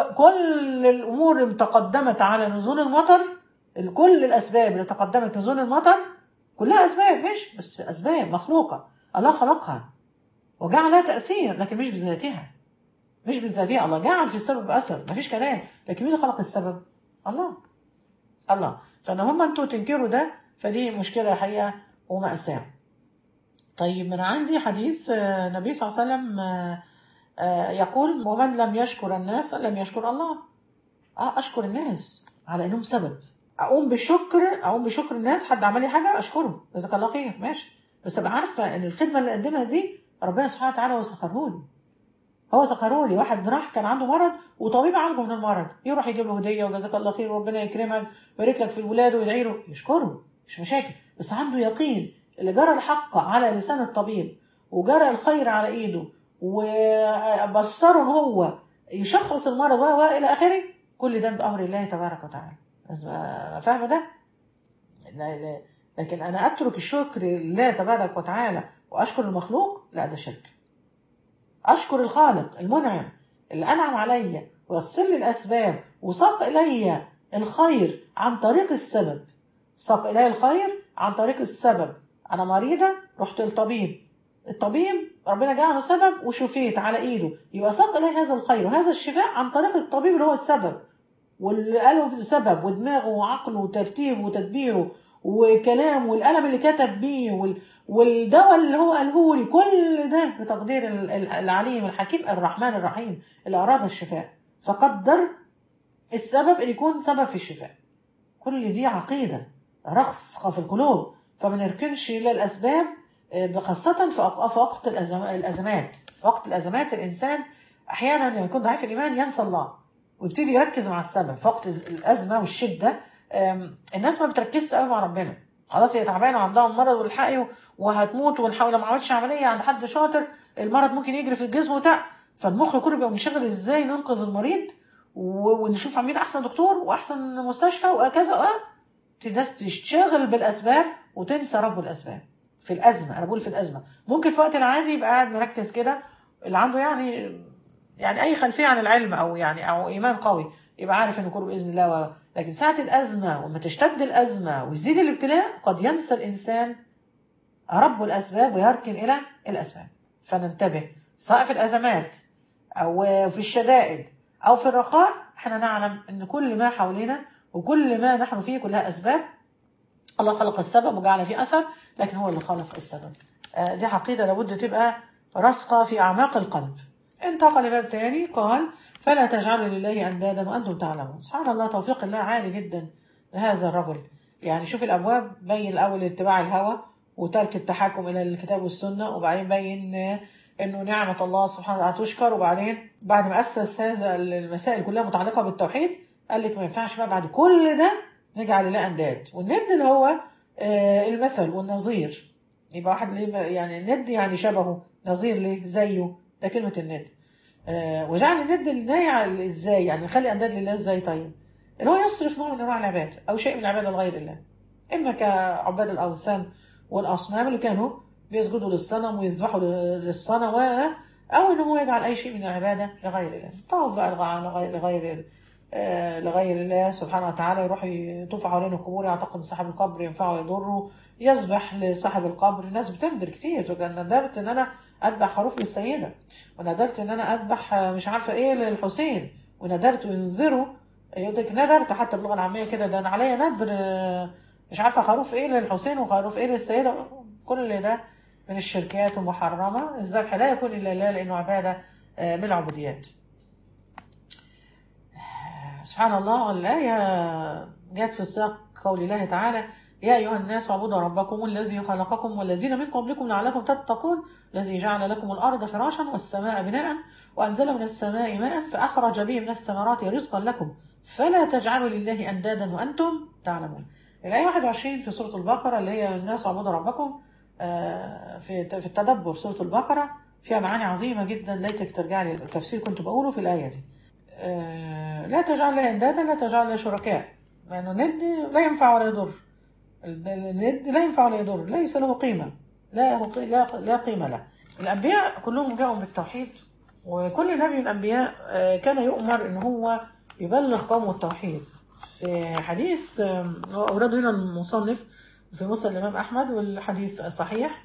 وكل الامور اللي تقدمت على نزول المطر كل الاسباب اللي تقدمت نزول المطر كلها اسباب ماشي بس اسباب مخلوقه الله خلقها وجعل لها تاثير لكن مش بذاتها مش بذاتها الله جعل في السبب اثر مفيش كلام لكن مين اللي خلق السبب الله الله فان هم انتوا تنكروا ده فدي مشكله حقيقه وماساه طيب من عندي حديث النبي صلى الله عليه وسلم يقول ومن لم يشكر الناس لم يشكر الله اه اشكر الناس على انهم سبب اقوم بالشكر اقوم بشكر الناس حد عمل لي حاجه اشكره جزاك الله خير ماشي بس ابقى عارفه ان الخدمه اللي قدمها دي ربنا سبحانه وتعالى هو سخره لي هو سخره لي واحد راح كان عنده مرض وطبيب عالجه من المرض يروح يجيب له هديه وجزاك الله خير وربنا يكرمك ويبارك لك في الولاد ويدعي له يشكره مش مشاكل بس عنده يقين اللي جرى الحق على لسان الطبيب وجرى الخير على ايده وبصره هو يشخص المرض والى اخره كل ده بامر الله تبارك وتعالى فاهمه ده لا لا لكن انا اترك الشكر لله تبارك وتعالى واشكر المخلوق لا ده شرك اشكر الخالق المنعم اللي انعم عليا ويصل لي الاسباب وساق الي الخير عن طريق السبب ساق الي الخير عن طريق السبب انا مريضه رحت للطبيب الطبيب ربنا جعله سبب وشفيت على ايده يبقى ساق اليه هذا الخير وهذا الشفاء عن طريق الطبيب اللي هو السبب واللي قاله سبب ودماغه وعقله وترتيبه وتدبيره وكلام والقلم اللي كتب بيه وال... والدواء اللي هو قاله لي كل ده بتقدير ال- ال- العليم الحكيم الرحمن الرحيم اللي اراد الشفاء فقدر السبب اللي يكون سبب في الشفاء كل دي عقيده راسخه في القلوب فما نركنش الى الاسباب آه، خاصه في أق- في وقت الأزم- الازمات في وقت الازمات الانسان احيانا لما يكون ضعيف الايمان ينسى الله ويبتدي يركز مع السبب في وقت الازمه والشده آم، الناس ما بتركزش قوي مع ربنا خلاص هي تعبانه وعندها مرض والحقي وهتموت ونحاول ما عملتش عمليه عند حد شاطر المرض ممكن يجري في الجسم وبتاع فالمخ كله بيبقى منشغل ازاي ننقذ المريض و- ونشوف عاملين احسن دكتور واحسن مستشفى وهكذا اه الناس تشتغل بالاسباب وتنسى رب الاسباب في الازمه انا بقول في الازمه ممكن في وقت العادي يبقى قاعد مركز كده اللي عنده يعني يعني اي خلفيه عن العلم او يعني او ايمان قوي يبقى عارف ان كله باذن الله و... لكن ساعه الازمه وما تشتد الازمه ويزيد الابتلاء قد ينسى الانسان رب الاسباب ويركن الى الاسباب فننتبه سواء في الازمات او في الشدائد او في الرخاء احنا نعلم ان كل ما حولنا وكل ما نحن فيه كلها اسباب الله خلق السبب وجعل فيه اثر لكن هو اللي خلق السبب آه، دي عقيده لابد تبقى راسخه في اعماق القلب انتقل لباب تاني قال فلا تجعلوا لله اندادا وانتم تعلمون سبحان الله توفيق الله عالي جدا لهذا الرجل يعني شوف الابواب بين الاول اتباع الهوى وترك التحكم الى الكتاب والسنه وبعدين بين آه، انه نعمه الله سبحانه وتعالى تشكر وبعدين بعد ما اسس هذا المسائل كلها متعلقه بالتوحيد قال لك ما ينفعش بقى بعد كل ده نجعل لله انداد والند اللي هو آه، المثل والنظير يبقى واحد ليه يعني الند يعني شبهه نظير ليه زيه ده كلمه الند آه، وجعل الند لله ازاي يعني نخلي انداد لله ازاي طيب اللي هو يصرف نوع من انواع العباده او شيء من العباده لغير الله اما كعباد الاوثان والاصنام اللي كانوا بيسجدوا للصنم ويذبحوا للصنم و او ان هو يجعل اي شيء من العباده لغير الله طواف بقى لغ- لغير لغير آه، لغير الله سبحانه وتعالى يروح يطوف حوالين القبور يعتقد ان صاحب القبر ينفعه يضره يذبح لصاحب القبر الناس بتندر كتير تقول انا ندرت ان انا اذبح خروف للسيده وندرت ان انا اذبح آه، مش عارفه ايه للحسين وندرت وينذروا يقول لك ندرت حتى باللغه العاميه كده ده انا عليا ندر آه، مش عارفه خروف ايه للحسين وخروف ايه للسيده كل ده من الشركات المحرمه الذبح لا يكون الا لله لانه عباده آه، من العبوديات سبحان الله الآية جت في سياق قول الله تعالى يا أيها الناس اعبدوا ربكم الذي خلقكم والذين من قبلكم لعلكم تتقون الذي جعل لكم الأرض فراشا والسماء بناء وأنزل من السماء ماء فأخرج به من الثمرات رزقا لكم فلا تجعلوا لله أندادا وأنتم تعلمون الآية 21 في سورة البقرة اللي هي الناس اعبدوا ربكم آه، في في التدبر سورة البقرة فيها معاني عظيمة جدا ليتك ترجع لي التفسير كنت بقوله في الآية دي آه، لا تجعل لها اندادا لا تجعل لها شركاء لانه الند لا ينفع ولا يضر الند لا ينفع ولا يضر ليس له قيمه لا له قي- لا لا قيمه له الانبياء كلهم جاءوا بالتوحيد وكل نبي من الانبياء آه، كان يؤمر ان هو يبلغ قومه التوحيد في حديث آه، هو اورده هنا المصنف في مسند الامام احمد والحديث صحيح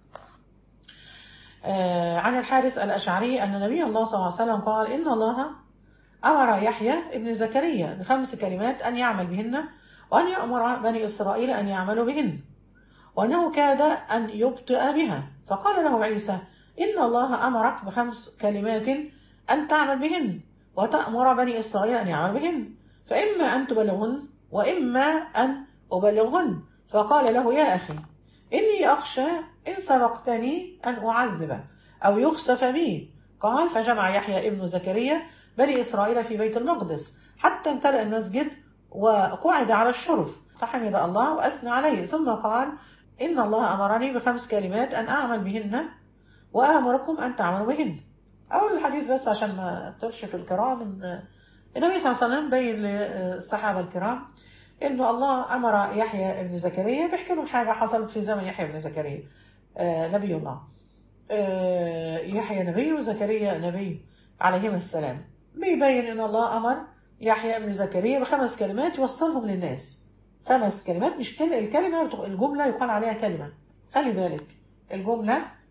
آه، عن الحارث الاشعري ان نبي الله صلى الله عليه وسلم قال ان الله أمر يحيى ابن زكريا بخمس كلمات أن يعمل بهن وأن يأمر بني إسرائيل أن يعملوا بهن وأنه كاد أن يبطئ بها فقال له عيسى إن الله أمرك بخمس كلمات أن تعمل بهن وتأمر بني إسرائيل أن يعملوا بهن فإما أن تبلغهن وإما أن أبلغهن فقال له يا أخي إني أخشى إن سبقتني أن أعذب أو يخسف بي قال فجمع يحيى ابن زكريا بني إسرائيل في بيت المقدس حتى امتلأ المسجد وقعد على الشرف فحمد الله وأثنى عليه ثم قال إن الله أمرني بخمس كلمات أن أعمل بهن وآمركم أن تعملوا بهن أول الحديث بس عشان ما أطلش في الكرام إن النبي صلى الله عليه وسلم بين للصحابة الكرام إنه الله أمر يحيى بن زكريا بيحكي لهم حاجة حصلت في زمن يحيى بن زكريا آه نبي الله آه يحيى نبي وزكريا نبي عليهما السلام بيبين ان الله امر يحيى بن زكريا بخمس كلمات يوصلهم للناس خمس كلمات مش كل الكلمه الجمله يقال عليها كلمه خلي بالك الجمله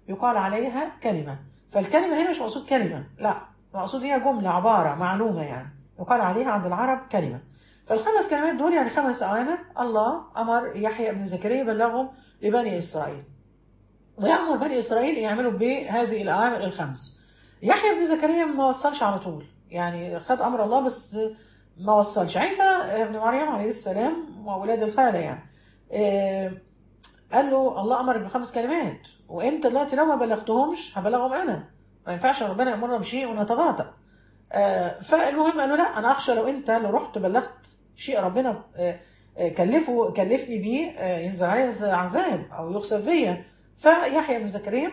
يقال عليها كلمة فالكلمة هنا مش مقصود كلمة لا مقصود هي جملة عبارة معلومة يعني يقال عليها عند العرب كلمة فالخمس كلمات دول يعني خمس أوامر الله أمر يحيى بن زكريا بلغهم لبني إسرائيل ويأمر بني إسرائيل يعملوا بهذه الأوامر الخمس يحيى بن زكريا ما وصلش على طول يعني خد أمر الله بس ما وصلش عيسى ابن مريم عليه السلام وأولاد الخالة يعني إيه قال له الله أمرك بخمس كلمات وأنت دلوقتي لو ما بلغتهمش هبلغهم أنا ما ينفعش ربنا يأمرنا بشيء ونتباطأ آه فالمهم قالوا لا أنا أخشى لو أنت لو رحت بلغت شيء ربنا آه كلفه كلفني بيه آه ينزل عليه عذاب أو يخسف فيا فيحيى بن زكريا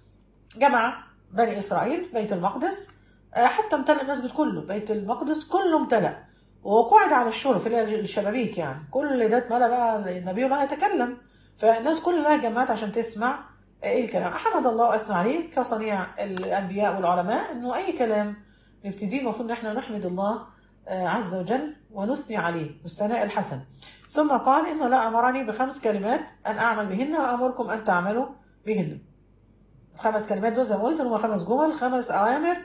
جمع بني إسرائيل بيت المقدس حتى امتلأ المسجد كله بيت المقدس كله امتلأ وقعد على الشرف اللي هي الشبابيك يعني كل ده اتملى بقى النبي الله يتكلم فالناس كلها جمعت عشان تسمع ايه الكلام احمد الله واثنى عليه كصنيع الانبياء والعلماء انه اي كلام نبتدي المفروض ان احنا نحمد الله عز وجل ونثني عليه والثناء الحسن ثم قال ان الله امرني بخمس كلمات ان اعمل بهن وامركم ان تعملوا بهن الخمس كلمات دول زي ما قلت هم خمس جمل خمس اوامر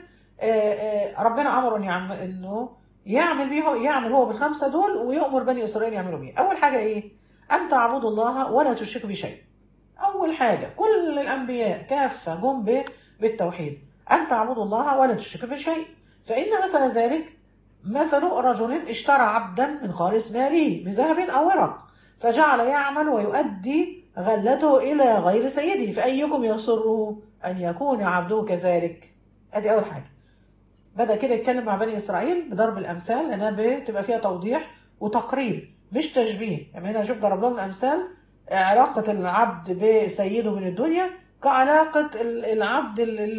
ربنا امره انه يعمل بيه يعمل هو بالخمسه دول ويؤمر بني اسرائيل يعملوا بيه اول حاجه ايه ان تعبدوا الله ولا تشركوا بشيء اول حاجه كل الانبياء كافه جم بالتوحيد ان تعبدوا الله ولا تشركوا بشيء فان مثل ذلك مثل رجل اشترى عبدا من خالص ماله بذهب او ورق فجعل يعمل ويؤدي غلته الى غير سيده فايكم يسره ان يكون عبده كذلك ادي اول حاجه بدأ كده يتكلم مع بني إسرائيل بضرب الأمثال لأنها بتبقى فيها توضيح وتقريب مش تشبيه يعني هنا شوف ضرب لهم الأمثال علاقة العبد بسيده من الدنيا كعلاقة العبد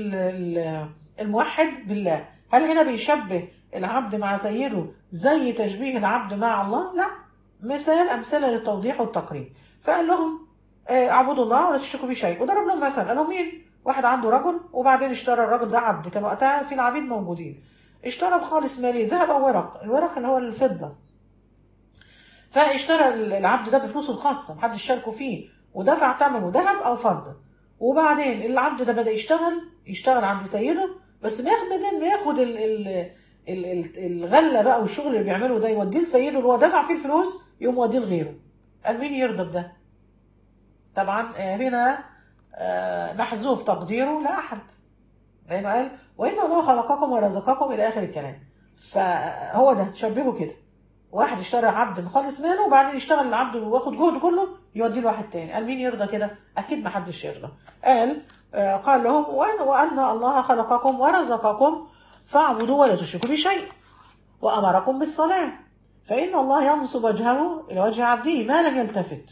الموحد بالله هل هنا بيشبه العبد مع سيده زي تشبيه العبد مع الله لا مثال أمثلة للتوضيح والتقريب فقال لهم اعبدوا الله ولا تشركوا به شيء وضرب لهم مثل قال لهم مين واحد عنده رجل وبعدين اشترى الراجل ده عبد كان وقتها في العبيد موجودين اشترى بخالص مالي ذهب او ورق الورق اللي هو الفضه فاشترى العبد ده بفلوسه الخاصه محدش شاركه فيه ودفع ثمنه ذهب او فضه وبعدين العبد ده بدا يشتغل يشتغل عند سيده بس بياخد بدل ما ياخد ال ال ال ال الغله بقى والشغل اللي بيعمله ده يوديه لسيده اللي هو دفع فيه الفلوس يقوم يوديه لغيره قال مين يرضى بده طبعا هنا محذوف تقديره لا أحد لأنه قال وإن الله خلقكم ورزقكم إلى آخر الكلام فهو ده شبهه كده واحد اشترى عبد خالص ماله وبعدين يشتغل العبد وياخد جهده كله يوديه لواحد تاني قال مين يرضى كده أكيد ما حدش يرضى قال قال لهم وأن, وأن الله خلقكم ورزقكم فاعبدوا ولا تشركوا بشيء وأمركم بالصلاة فإن الله ينصب وجهه إلى وجه عبده ما لم يلتفت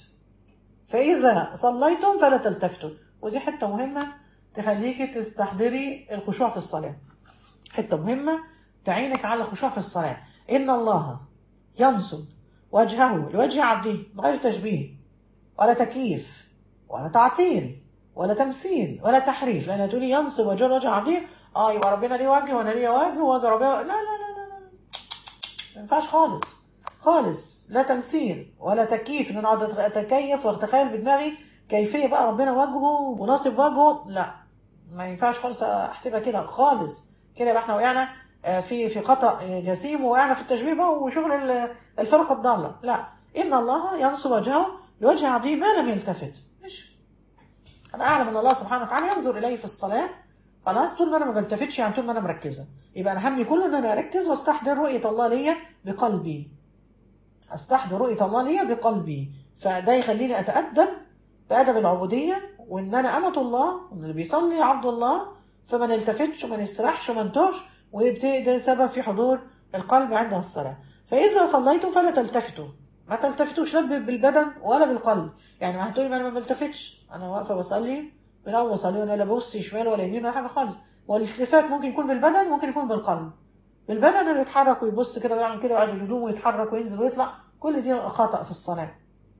فإذا صليتم فلا تلتفتوا ودي حته مهمه تخليكي تستحضري الخشوع في الصلاه حته مهمه تعينك على الخشوع في الصلاه ان الله ينصب وجهه لوجه عبده بغير تشبيه ولا تكييف ولا تعطيل ولا تمثيل ولا تحريف لان تقولي ينصب وجهه لوجه عبده اه يبقى ربنا ليه وجه وانا ليه وجه ووجه ربنا لا لا لا لا لا ما ينفعش خالص خالص لا تمثيل ولا تكييف ان انا اقعد اتكيف واتخيل بدماغي كيفيه بقى ربنا وجهه وناصب وجهه لا ما ينفعش خالص احسبها كده خالص كده يبقى احنا وقعنا في في خطا جسيم وقعنا في التشبيه بقى وشغل الفرقه الضاله لا ان الله ينصب وجهه لوجه عبده ما لم يلتفت مش انا اعلم ان الله سبحانه وتعالى ينظر الي في الصلاه خلاص طول ما انا ما بلتفتش يعني طول ما انا مركزه يبقى انا همي كله ان انا اركز واستحضر رؤيه الله ليا بقلبي استحضر رؤيه الله ليا بقلبي فده يخليني اتادب بأدب العبودية وإن أنا أمة الله اللي بيصلي عبد الله فما نلتفتش وما نسرحش وما نتوهش ويبتدي ده سبب في حضور القلب عند الصلاة فإذا صليتم فلا تلتفتوا ما تلتفتوش لا بالبدن ولا بالقلب يعني ما هتقولي ما أنا ما بلتفتش أنا واقفة بصلي من أول بصلي وأنا لا ببص شمال ولا يمين ولا حاجة خالص والالتفات ممكن يكون بالبدن ممكن يكون بالقلب بالبدن اللي يتحرك ويبص كده ويعمل كده ويقعد الهدوم ويتحرك وينزل ويطلع كل دي خطأ في الصلاة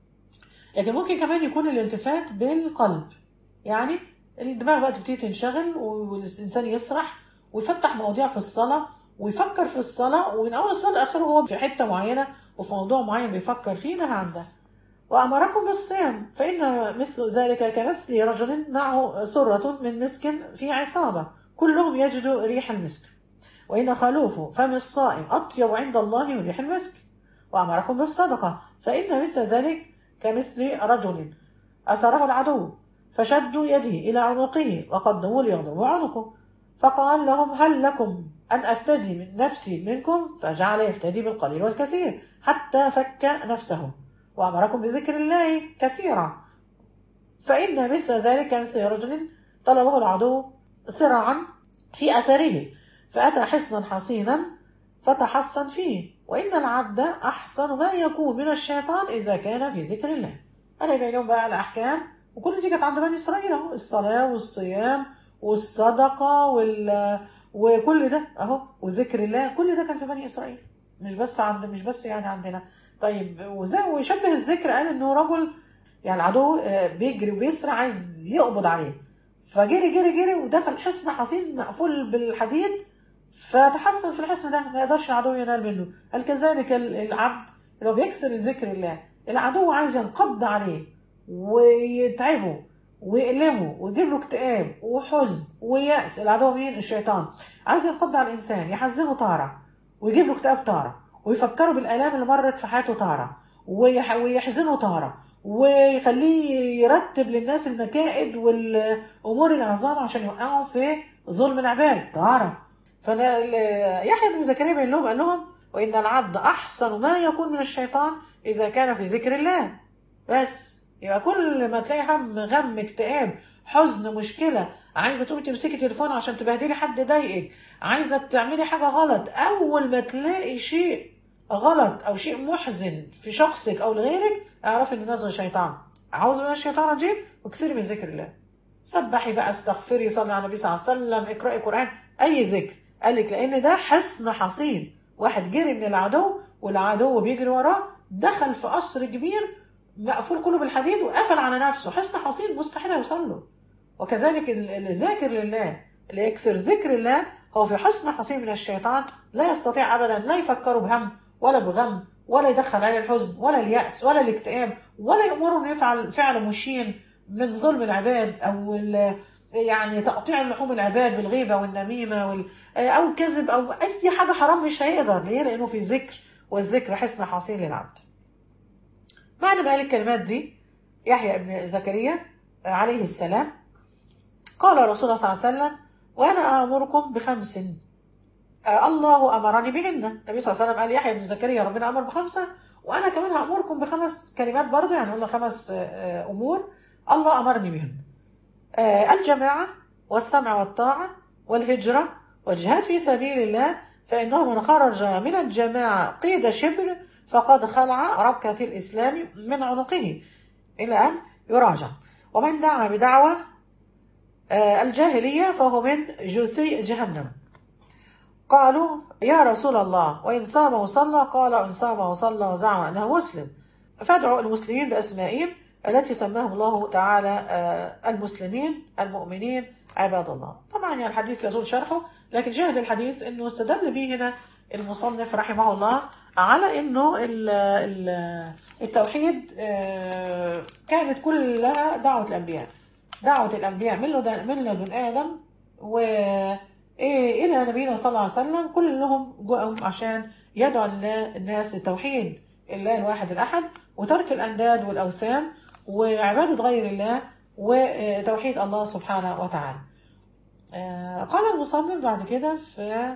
لكن ممكن كمان يكون الالتفات بالقلب يعني الدماغ بقى تبتدي تنشغل والإنسان يسرح ويفتح مواضيع في الصلاة ويفكر في الصلاة ومن أول الصلاة لآخره هو في حتة معينة وفي موضوع معين بيفكر فيه نهى عن ده وأمركم بالصيام فإن مثل ذلك كمثل رجل معه سرة من مسك في عصابة كلهم يجدوا ريح المسك وإن خلوف فم الصائم أطيب عند الله من ريح المسك وأمركم بالصدقة فإن مثل ذلك كمثل رجل أسره العدو فشدوا يده إلى عنقه وقدموا ليضربوا عنقه فقال لهم هل لكم أن أفتدي من نفسي منكم فجعل يفتدي بالقليل والكثير حتى فك نفسه وأمركم بذكر الله كثيرا فإن مثل ذلك مثل رجل طلبه العدو سرعا في أثره فأتى حصنا حصينا فتحصن فيه وإن العبد أحسن ما يكون من الشيطان إذا كان في ذكر الله أنا بينهم بقى الأحكام وكل دي كانت عند بني إسرائيل أهو الصلاة والصيام والصدقة وال وكل ده أهو وذكر الله كل ده كان في بني إسرائيل مش بس عند مش بس يعني عندنا طيب وزي ويشبه الذكر قال إنه رجل يعني العدو آه، بيجري وبيسرع عايز يقبض عليه فجري جري جري ودخل حصن حصين مقفول بالحديد فتحصن في الحصن ده ما يقدرش العدو ينال منه قال كذلك ال- العبد لو بيكسر ذكر الله العدو عايز ينقض عليه ويتعبه ويألمه ويجيب له اكتئاب وحزن ويأس العدو مين الشيطان عايز ينقض على الإنسان يحزنه طارة ويجيب له اكتئاب طارة ويفكره بالآلام اللي مرت في حياته طارة ويح- ويحزنه طارة ويخليه يرتب للناس المكائد والأمور العظام عشان يوقعوا في ظلم العباد طارة فيحيى بن زكريا بين لهم قال لهم وإن العبد أحسن ما يكون من الشيطان إذا كان في ذكر الله بس يبقى كل ما تلاقي هم غم اكتئاب حزن مشكلة عايزة تقومي تمسكي تليفون عشان تبهدلي حد ضايقك عايزة تعملي حاجة غلط أول ما تلاقي شيء غلط أو شيء محزن في شخصك أو لغيرك اعرفي إن نزل شيطان أعوذ من الشيطان الرجيم واكثري من ذكر الله سبحي بقى استغفري صلي على النبي صلى الله عليه وسلم اقرأي قرآن أي ذكر قال لك لأن ده حصن حصين واحد جري من العدو والعدو بيجري وراه دخل في قصر كبير مقفول كله بالحديد وقفل على نفسه حصن حصين مستحيل يوصل له وكذلك ال- الذاكر لله اللي يكثر ذكر الله هو في حصن حصين من الشيطان لا يستطيع ابدا لا يفكره بهم ولا بغم ولا يدخل عليه الحزن ولا اليأس ولا الاكتئاب ولا يأمره انه يفعل فعل مشين من ظلم العباد او ال- يعني تقطيع لحوم العباد بالغيبه والنميمه وال او الكذب او اي حاجه حرام مش هيقدر ليه؟ لانه في ذكر والذكر حصن حصين للعبد. بعد ما قال الكلمات دي يحيى ابن زكريا عليه السلام قال رسول الله صلى الله عليه وسلم وانا امركم بخمس آه، الله امرني بهن النبي صلى الله عليه وسلم قال يحيى بن زكريا ربنا امر بخمسه وانا كمان هامركم بخمس كلمات برضه يعني قلنا خمس آه، آه، امور الله امرني بهن آه، الجماعه والسمع والطاعه والهجره والجهاد في سبيل الله فانه من خرج من الجماعه قيد شبر فقد خلع ربكه الاسلام من عنقه الى ان يراجع ومن دعا بدعوه آه، الجاهليه فهو من جثي جهنم قالوا يا رسول الله وإن صام وصلى قال إن صام وصلى وزعم أنه مسلم فادعوا المسلمين بأسمائهم التي سماهم الله تعالى آه، المسلمين المؤمنين عباد الله طبعا يعني الحديث يزول شرحه لكن شاهد الحديث أنه استدل به هنا المصنف رحمه الله على أنه ال- ال- التوحيد آه، كانت كلها دعوة الأنبياء دعوة الأنبياء من لدن, من لدن آدم و إيه إلى نبينا صلى الله عليه وسلم كلهم جاءوا عشان يدعو النا- الناس لتوحيد الله الواحد الأحد وترك الأنداد والأوثان وعبادة غير الله وتوحيد الله سبحانه وتعالى آه، قال المصنف بعد كده في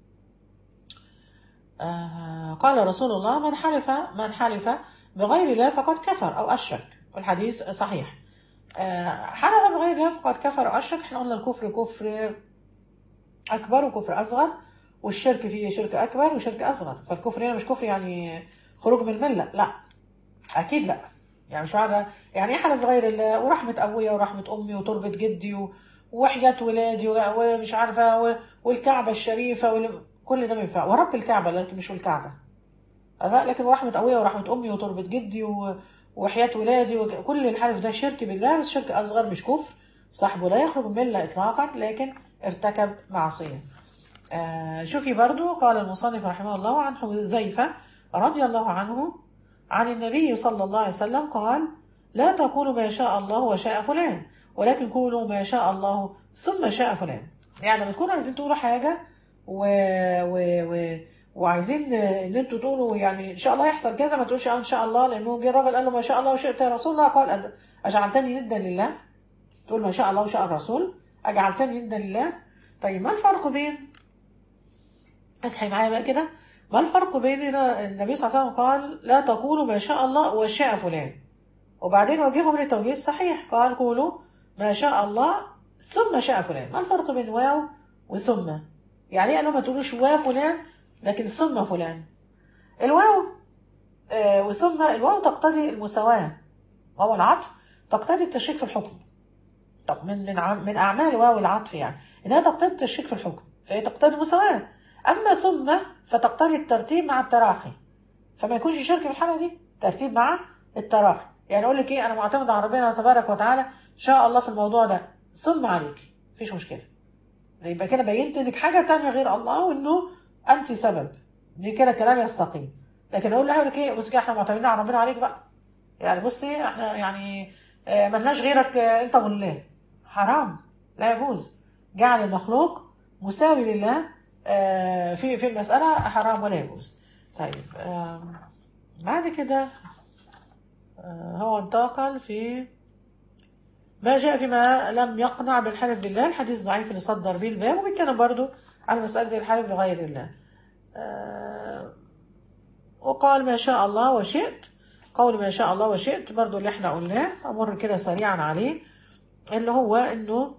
آه، قال رسول الله من حلف من حلف بغير الله فقد كفر أو أشرك والحديث صحيح آه، حلف بغير الله فقد كفر أو أشرك احنا قلنا الكفر كفر أكبر وكفر أصغر والشرك فيه شرك أكبر وشرك أصغر فالكفر هنا مش كفر يعني خروج من الملة لا أكيد لا يعني مش عارفة يعني إيه حلف بغير الله ورحمة أبويا ورحمة أمي وتربة جدي و... وحياة ولادي و- ومش عارفة و... والكعبة الشريفة وال... كل ده ما ينفع ورب الكعبة لكن مش والكعبة لا لكن ورحمة أبويا ورحمة أمي وتربة جدي و... وحياة ولادي وكل الحلف ده شرك بالله بس شرك أصغر مش كفر صاحبه لا يخرج من الملة إطلاقا لكن ارتكب معصية آه شوفي برضو قال المصنف رحمه الله عن حذيفة رضي الله عنه عن النبي صلى الله عليه وسلم قال لا تقولوا ما شاء الله وشاء فلان ولكن قولوا ما شاء الله ثم شاء فلان يعني لما تكونوا عايزين تقولوا حاجة و... و... و... وعايزين ان انتوا تقولوا يعني ان شاء الله يحصل كذا ما تقولش اه ان شاء الله لانه جه الراجل قال له ما شاء الله وشئت يا رسول الله قال أد- اجعلتني ندا لله تقول ما شاء الله وشاء الرسول اجعلتني ندا لله طيب ما الفرق بين اصحي معايا بقى كده ما الفرق بين إن النبي صلى الله عليه وسلم قال لا تقولوا ما شاء الله وشاء فلان وبعدين وجههم للتوجيه الصحيح قال قولوا ما شاء الله ثم شاء فلان ما الفرق بين واو وثم يعني ايه قالوا ما تقولوش وا فلان لكن ثم فلان الواو آه وثم الواو تقتضي المساواة وهو العطف تقتضي التشريك في الحكم طب من من عم- من اعمال واو العطف يعني انها تقتضي التشريك في الحكم فهي تقتضي المساواة اما ثم فتقتضي الترتيب مع التراخي فما يكونش شرك في الحالة دي ترتيب مع التراخي يعني اقول لك ايه انا معتمد على ربنا تبارك وتعالى ان شاء الله في الموضوع ده ثم عليك مفيش مشكلة يبقى كده بينت لك حاجة تانية غير الله وانه انت سبب دي كده كلام يستقيم لكن اقول لها لك ايه بصي كده احنا معتمدين على ربنا عليك بقى يعني بصي احنا يعني آه، ملناش غيرك آه، انت والله حرام لا يجوز جعل المخلوق مساوي لله آه، في في المسألة حرام ولا يجوز طيب آم، بعد كده آه، هو انتقل في ما جاء فيما لم يقنع بالحلف بالله الحديث ضعيف اللي صدر به الباب وبيتكلم برضو عن مسألة الحلف بغير الله آه، وقال ما شاء الله وشئت قول ما شاء الله وشئت برضو اللي احنا قلناه امر كده سريعا عليه اللي هو انه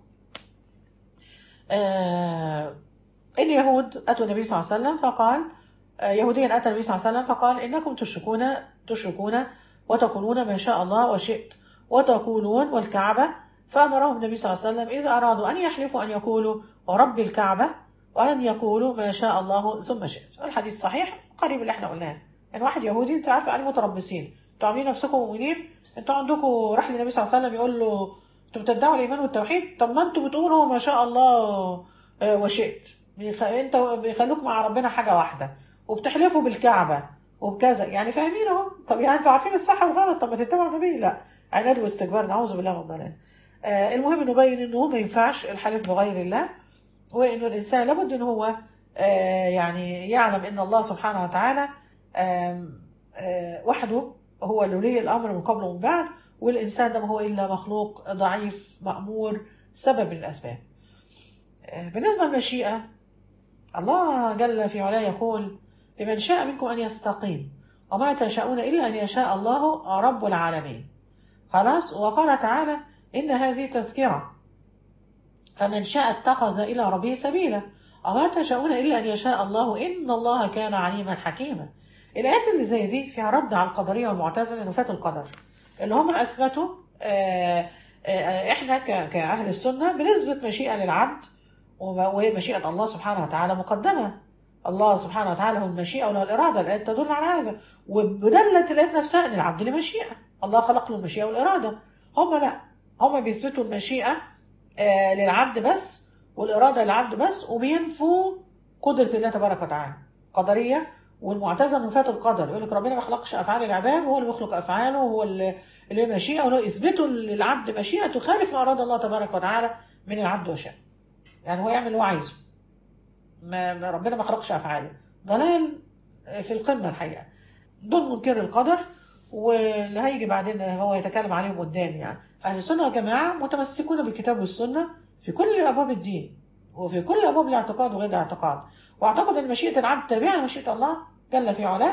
آه اليهود اتوا النبي صلى الله عليه وسلم فقال آه يهوديا اتى النبي صلى الله عليه وسلم فقال انكم تشركون تشركون وتقولون ما شاء الله وشئت وتقولون والكعبه فامرهم النبي صلى الله عليه وسلم اذا ارادوا ان يحلفوا ان يقولوا ورب الكعبه وان يقولوا ما شاء الله ثم شئت الحديث صحيح قريب اللي احنا قلناه ان واحد يهودي انت عارف يعني متربصين انتوا عاملين نفسكم مؤمنين انتوا عندكم راح للنبي صلى الله عليه وسلم يقول له انتوا بتدعوا الايمان والتوحيد طب ما انتوا بتقولوا ما شاء الله آه، وشئت بيخ... انت بيخلوك مع ربنا حاجه واحده وبتحلفوا بالكعبه وبكذا يعني فاهمين اهو طب يعني انتوا عارفين الصح والغلط طب ما تتبعوا النبي لا عناد واستكبار نعوذ بالله من الضلال آه المهم انه بين انه ما ينفعش الحلف بغير الله وانه الانسان لابد ان هو آه يعني يعلم ان الله سبحانه وتعالى آم، آه وحده هو اللي ولي الامر من قبل ومن بعد والانسان ده ما هو الا مخلوق ضعيف مامور سبب من الاسباب آه، بالنسبه للمشيئه الله جل في علاه يقول لمن شاء منكم ان يستقيم وما تشاءون الا ان يشاء الله رب العالمين خلاص وقال تعالى ان هذه تذكره فمن شاء اتخذ الى ربه سبيلا وما تشاءون الا ان يشاء الله ان الله كان عليما حكيما الايات اللي زي دي فيها رد على القدريه والمعتزله نفاة القدر اللي هم اثبتوا آه، آه، احنا ك- كاهل السنه بنثبت مشيئه للعبد وما- وهي مشيئه الله سبحانه وتعالى مقدمه الله سبحانه وتعالى هو المشيئه وله الاراده الايات تدل على هذا ودلت الايات نفسها ان العبد له مشيئه الله خلق له المشيئه والاراده هم لا هم بيثبتوا المشيئه آه، للعبد بس والاراده للعبد بس وبينفوا قدره الله تبارك وتعالى قدريه والمعتزله نفاة القدر يقول لك ربنا ما خلقش افعال العباد وهو اللي بيخلق افعاله وهو اللي اللي له مشيئه ولو يثبتوا للعبد مشيئه تخالف ما اراد الله تبارك وتعالى من العبد وشاء يعني هو يعمل اللي هو عايزه ما ما- ربنا ما خلقش افعاله ضلال في القمه الحقيقه دول منكر القدر واللي هيجي بعدين هو يتكلم عليهم قدام يعني اهل السنه والجماعه متمسكون بالكتاب والسنه في كل ابواب الدين وفي كل ابواب الاعتقاد وغير الاعتقاد واعتقد ان مشيئه العبد تابعه لمشيئه الله جل في علاه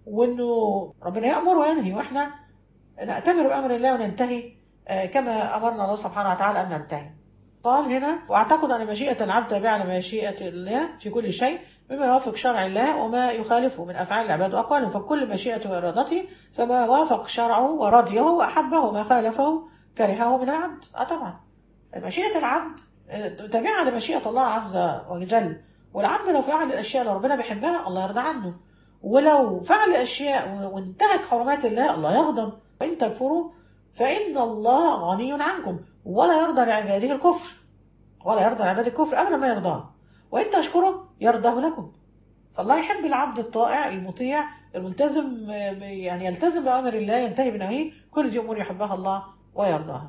وانه ربنا يامر وينهي واحنا نأتمر بأمر الله وننتهي آه، كما أمرنا الله سبحانه وتعالى أن ننتهي قال هنا واعتقد أن مشيئة العبد تابعة لمشيئة الله في كل شيء مما يوافق شرع الله وما يخالفه من أفعال العباد وأقوالهم فكل مشيئة وإرادته فما وافق شرعه ورضيه وأحبه وما خالفه كرهه من العبد أه طبعا مشيئة العبد آه، تابعة لمشيئة الله عز وجل والعبد لو فعل الأشياء اللي ربنا بيحبها الله يرضى عنه ولو فعل أشياء وانتهك حرمات الله الله يغضب وإن تكفروا فإن الله غني عنكم ولا يرضى لعباده الكفر ولا يرضى لعباده الكفر أبدا ما يرضاه وإن تشكروا يرضاه لكم فالله يحب العبد الطائع المطيع الملتزم آه، يعني يلتزم بأمر الله ينتهي بنواهيه كل دي أمور يحبها الله ويرضاها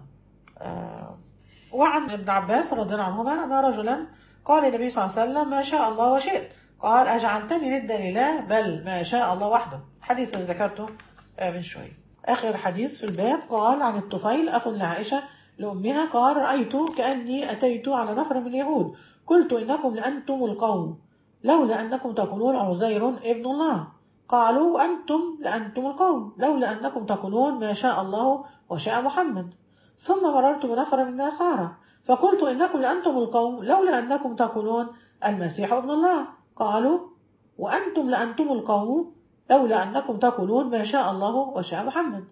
آه، وعن ابن عباس رضي الله عنهما أن رجلا قال للنبي صلى الله عليه وسلم ما شاء الله وشئت قال أجعلتني ندا لله بل ما شاء الله وحده حديث اللي ذكرته آه، من شوية آخر حديث في الباب قال عن الطفيل أخ لعائشة لأمها قال رأيت كأني أتيت على نفر من اليهود قلت إنكم لأنتم القوم لولا أنكم تقولون عزير ابن الله قالوا أنتم لأنتم القوم لولا أنكم تقولون ما شاء الله وشاء محمد ثم مررت بنفر من النصارى فقلت إنكم لأنتم القوم لولا أنكم تقولون المسيح ابن الله قالوا وأنتم لأنتم القوم لولا أنكم تقولون ما شاء الله وشاء محمد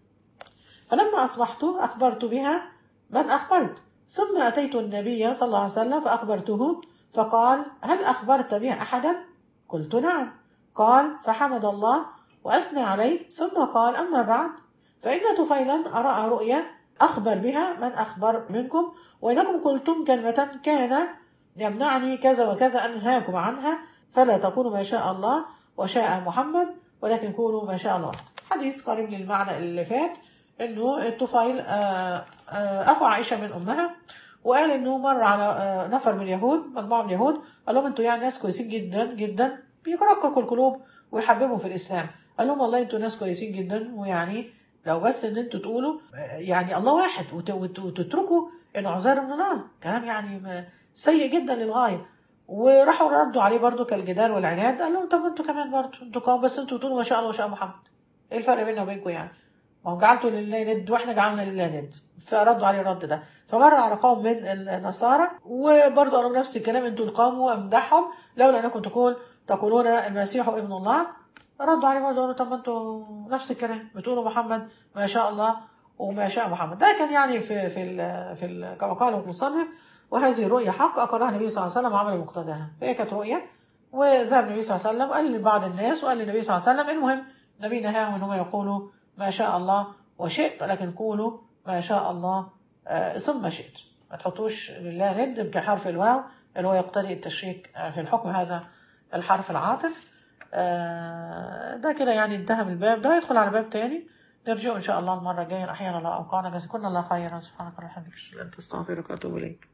فلما أصبحت أخبرت بها من أخبرت ثم أتيت النبي صلى الله عليه وسلم فأخبرته فقال هل أخبرت بها أحدا قلت نعم قال فحمد الله وأثنى عليه ثم قال أما بعد فإن طفيلا أرى رؤيا أخبر بها من أخبر منكم وإنكم قلتم كلمة كان يمنعني كذا وكذا أنهاكم عنها فلا تقولوا ما شاء الله وشاء محمد ولكن قولوا ما شاء الله حديث قريب للمعنى اللي فات انه الطفيل آه، آه، اخو عائشه من امها وقال انه مر على آه، نفر من اليهود مجموعه من اليهود قال لهم انتوا يعني ناس كويسين جدا جدا بيرققوا القلوب ويحببهم في الاسلام قال لهم والله انتوا ناس كويسين جدا ويعني لو بس ان انتوا تقولوا آه، يعني الله واحد وت- وت- وتتركوا ان عزير من الله كلام يعني ما- سيء جدا للغايه وراحوا ردوا عليه برضو كالجدال والعناد قال لهم طب انتوا كمان برضو انتوا قوم بس انتوا بتقولوا ما شاء الله وشاء محمد ايه الفرق بيننا وبينكم يعني ما هو جعلتوا لله ند واحنا جعلنا لله ند فردوا عليه الرد ده فمر على قوم من النصارى وبرضه قالوا نفس الكلام انتوا القوم وامدحهم لولا انكم تقول تقولون المسيح ابن الله ردوا عليه برضه قالوا طب ما انتوا نفس الكلام بتقولوا محمد ما شاء الله وما شاء محمد ده كان يعني في في ال في ال كما قال المصنف وهذه رؤيا حق اقرها النبي صلى الله عليه وسلم وعمل مقتضاها فهي كانت رؤيا وذهب النبي صلى الله عليه وسلم قال لبعض الناس وقال للنبي صلى الله عليه وسلم المهم النبي نهاهم ان هم يقولوا ما شاء الله وشئت لكن قولوا ما شاء الله آه، ثم شئت ما تحطوش لله ند بحرف الواو اللي هو يقتضي التشريك آه، في الحكم هذا الحرف العاطف آه، ده كده يعني انتهى من الباب ده يدخل على باب تاني نرجع ان شاء الله المره الجايه احيانا لا اوقعنا جزاكم الله خيرا سبحانك اللهم وبحمدك اشهد ان لا اله الا انت استغفرك واتوب اليك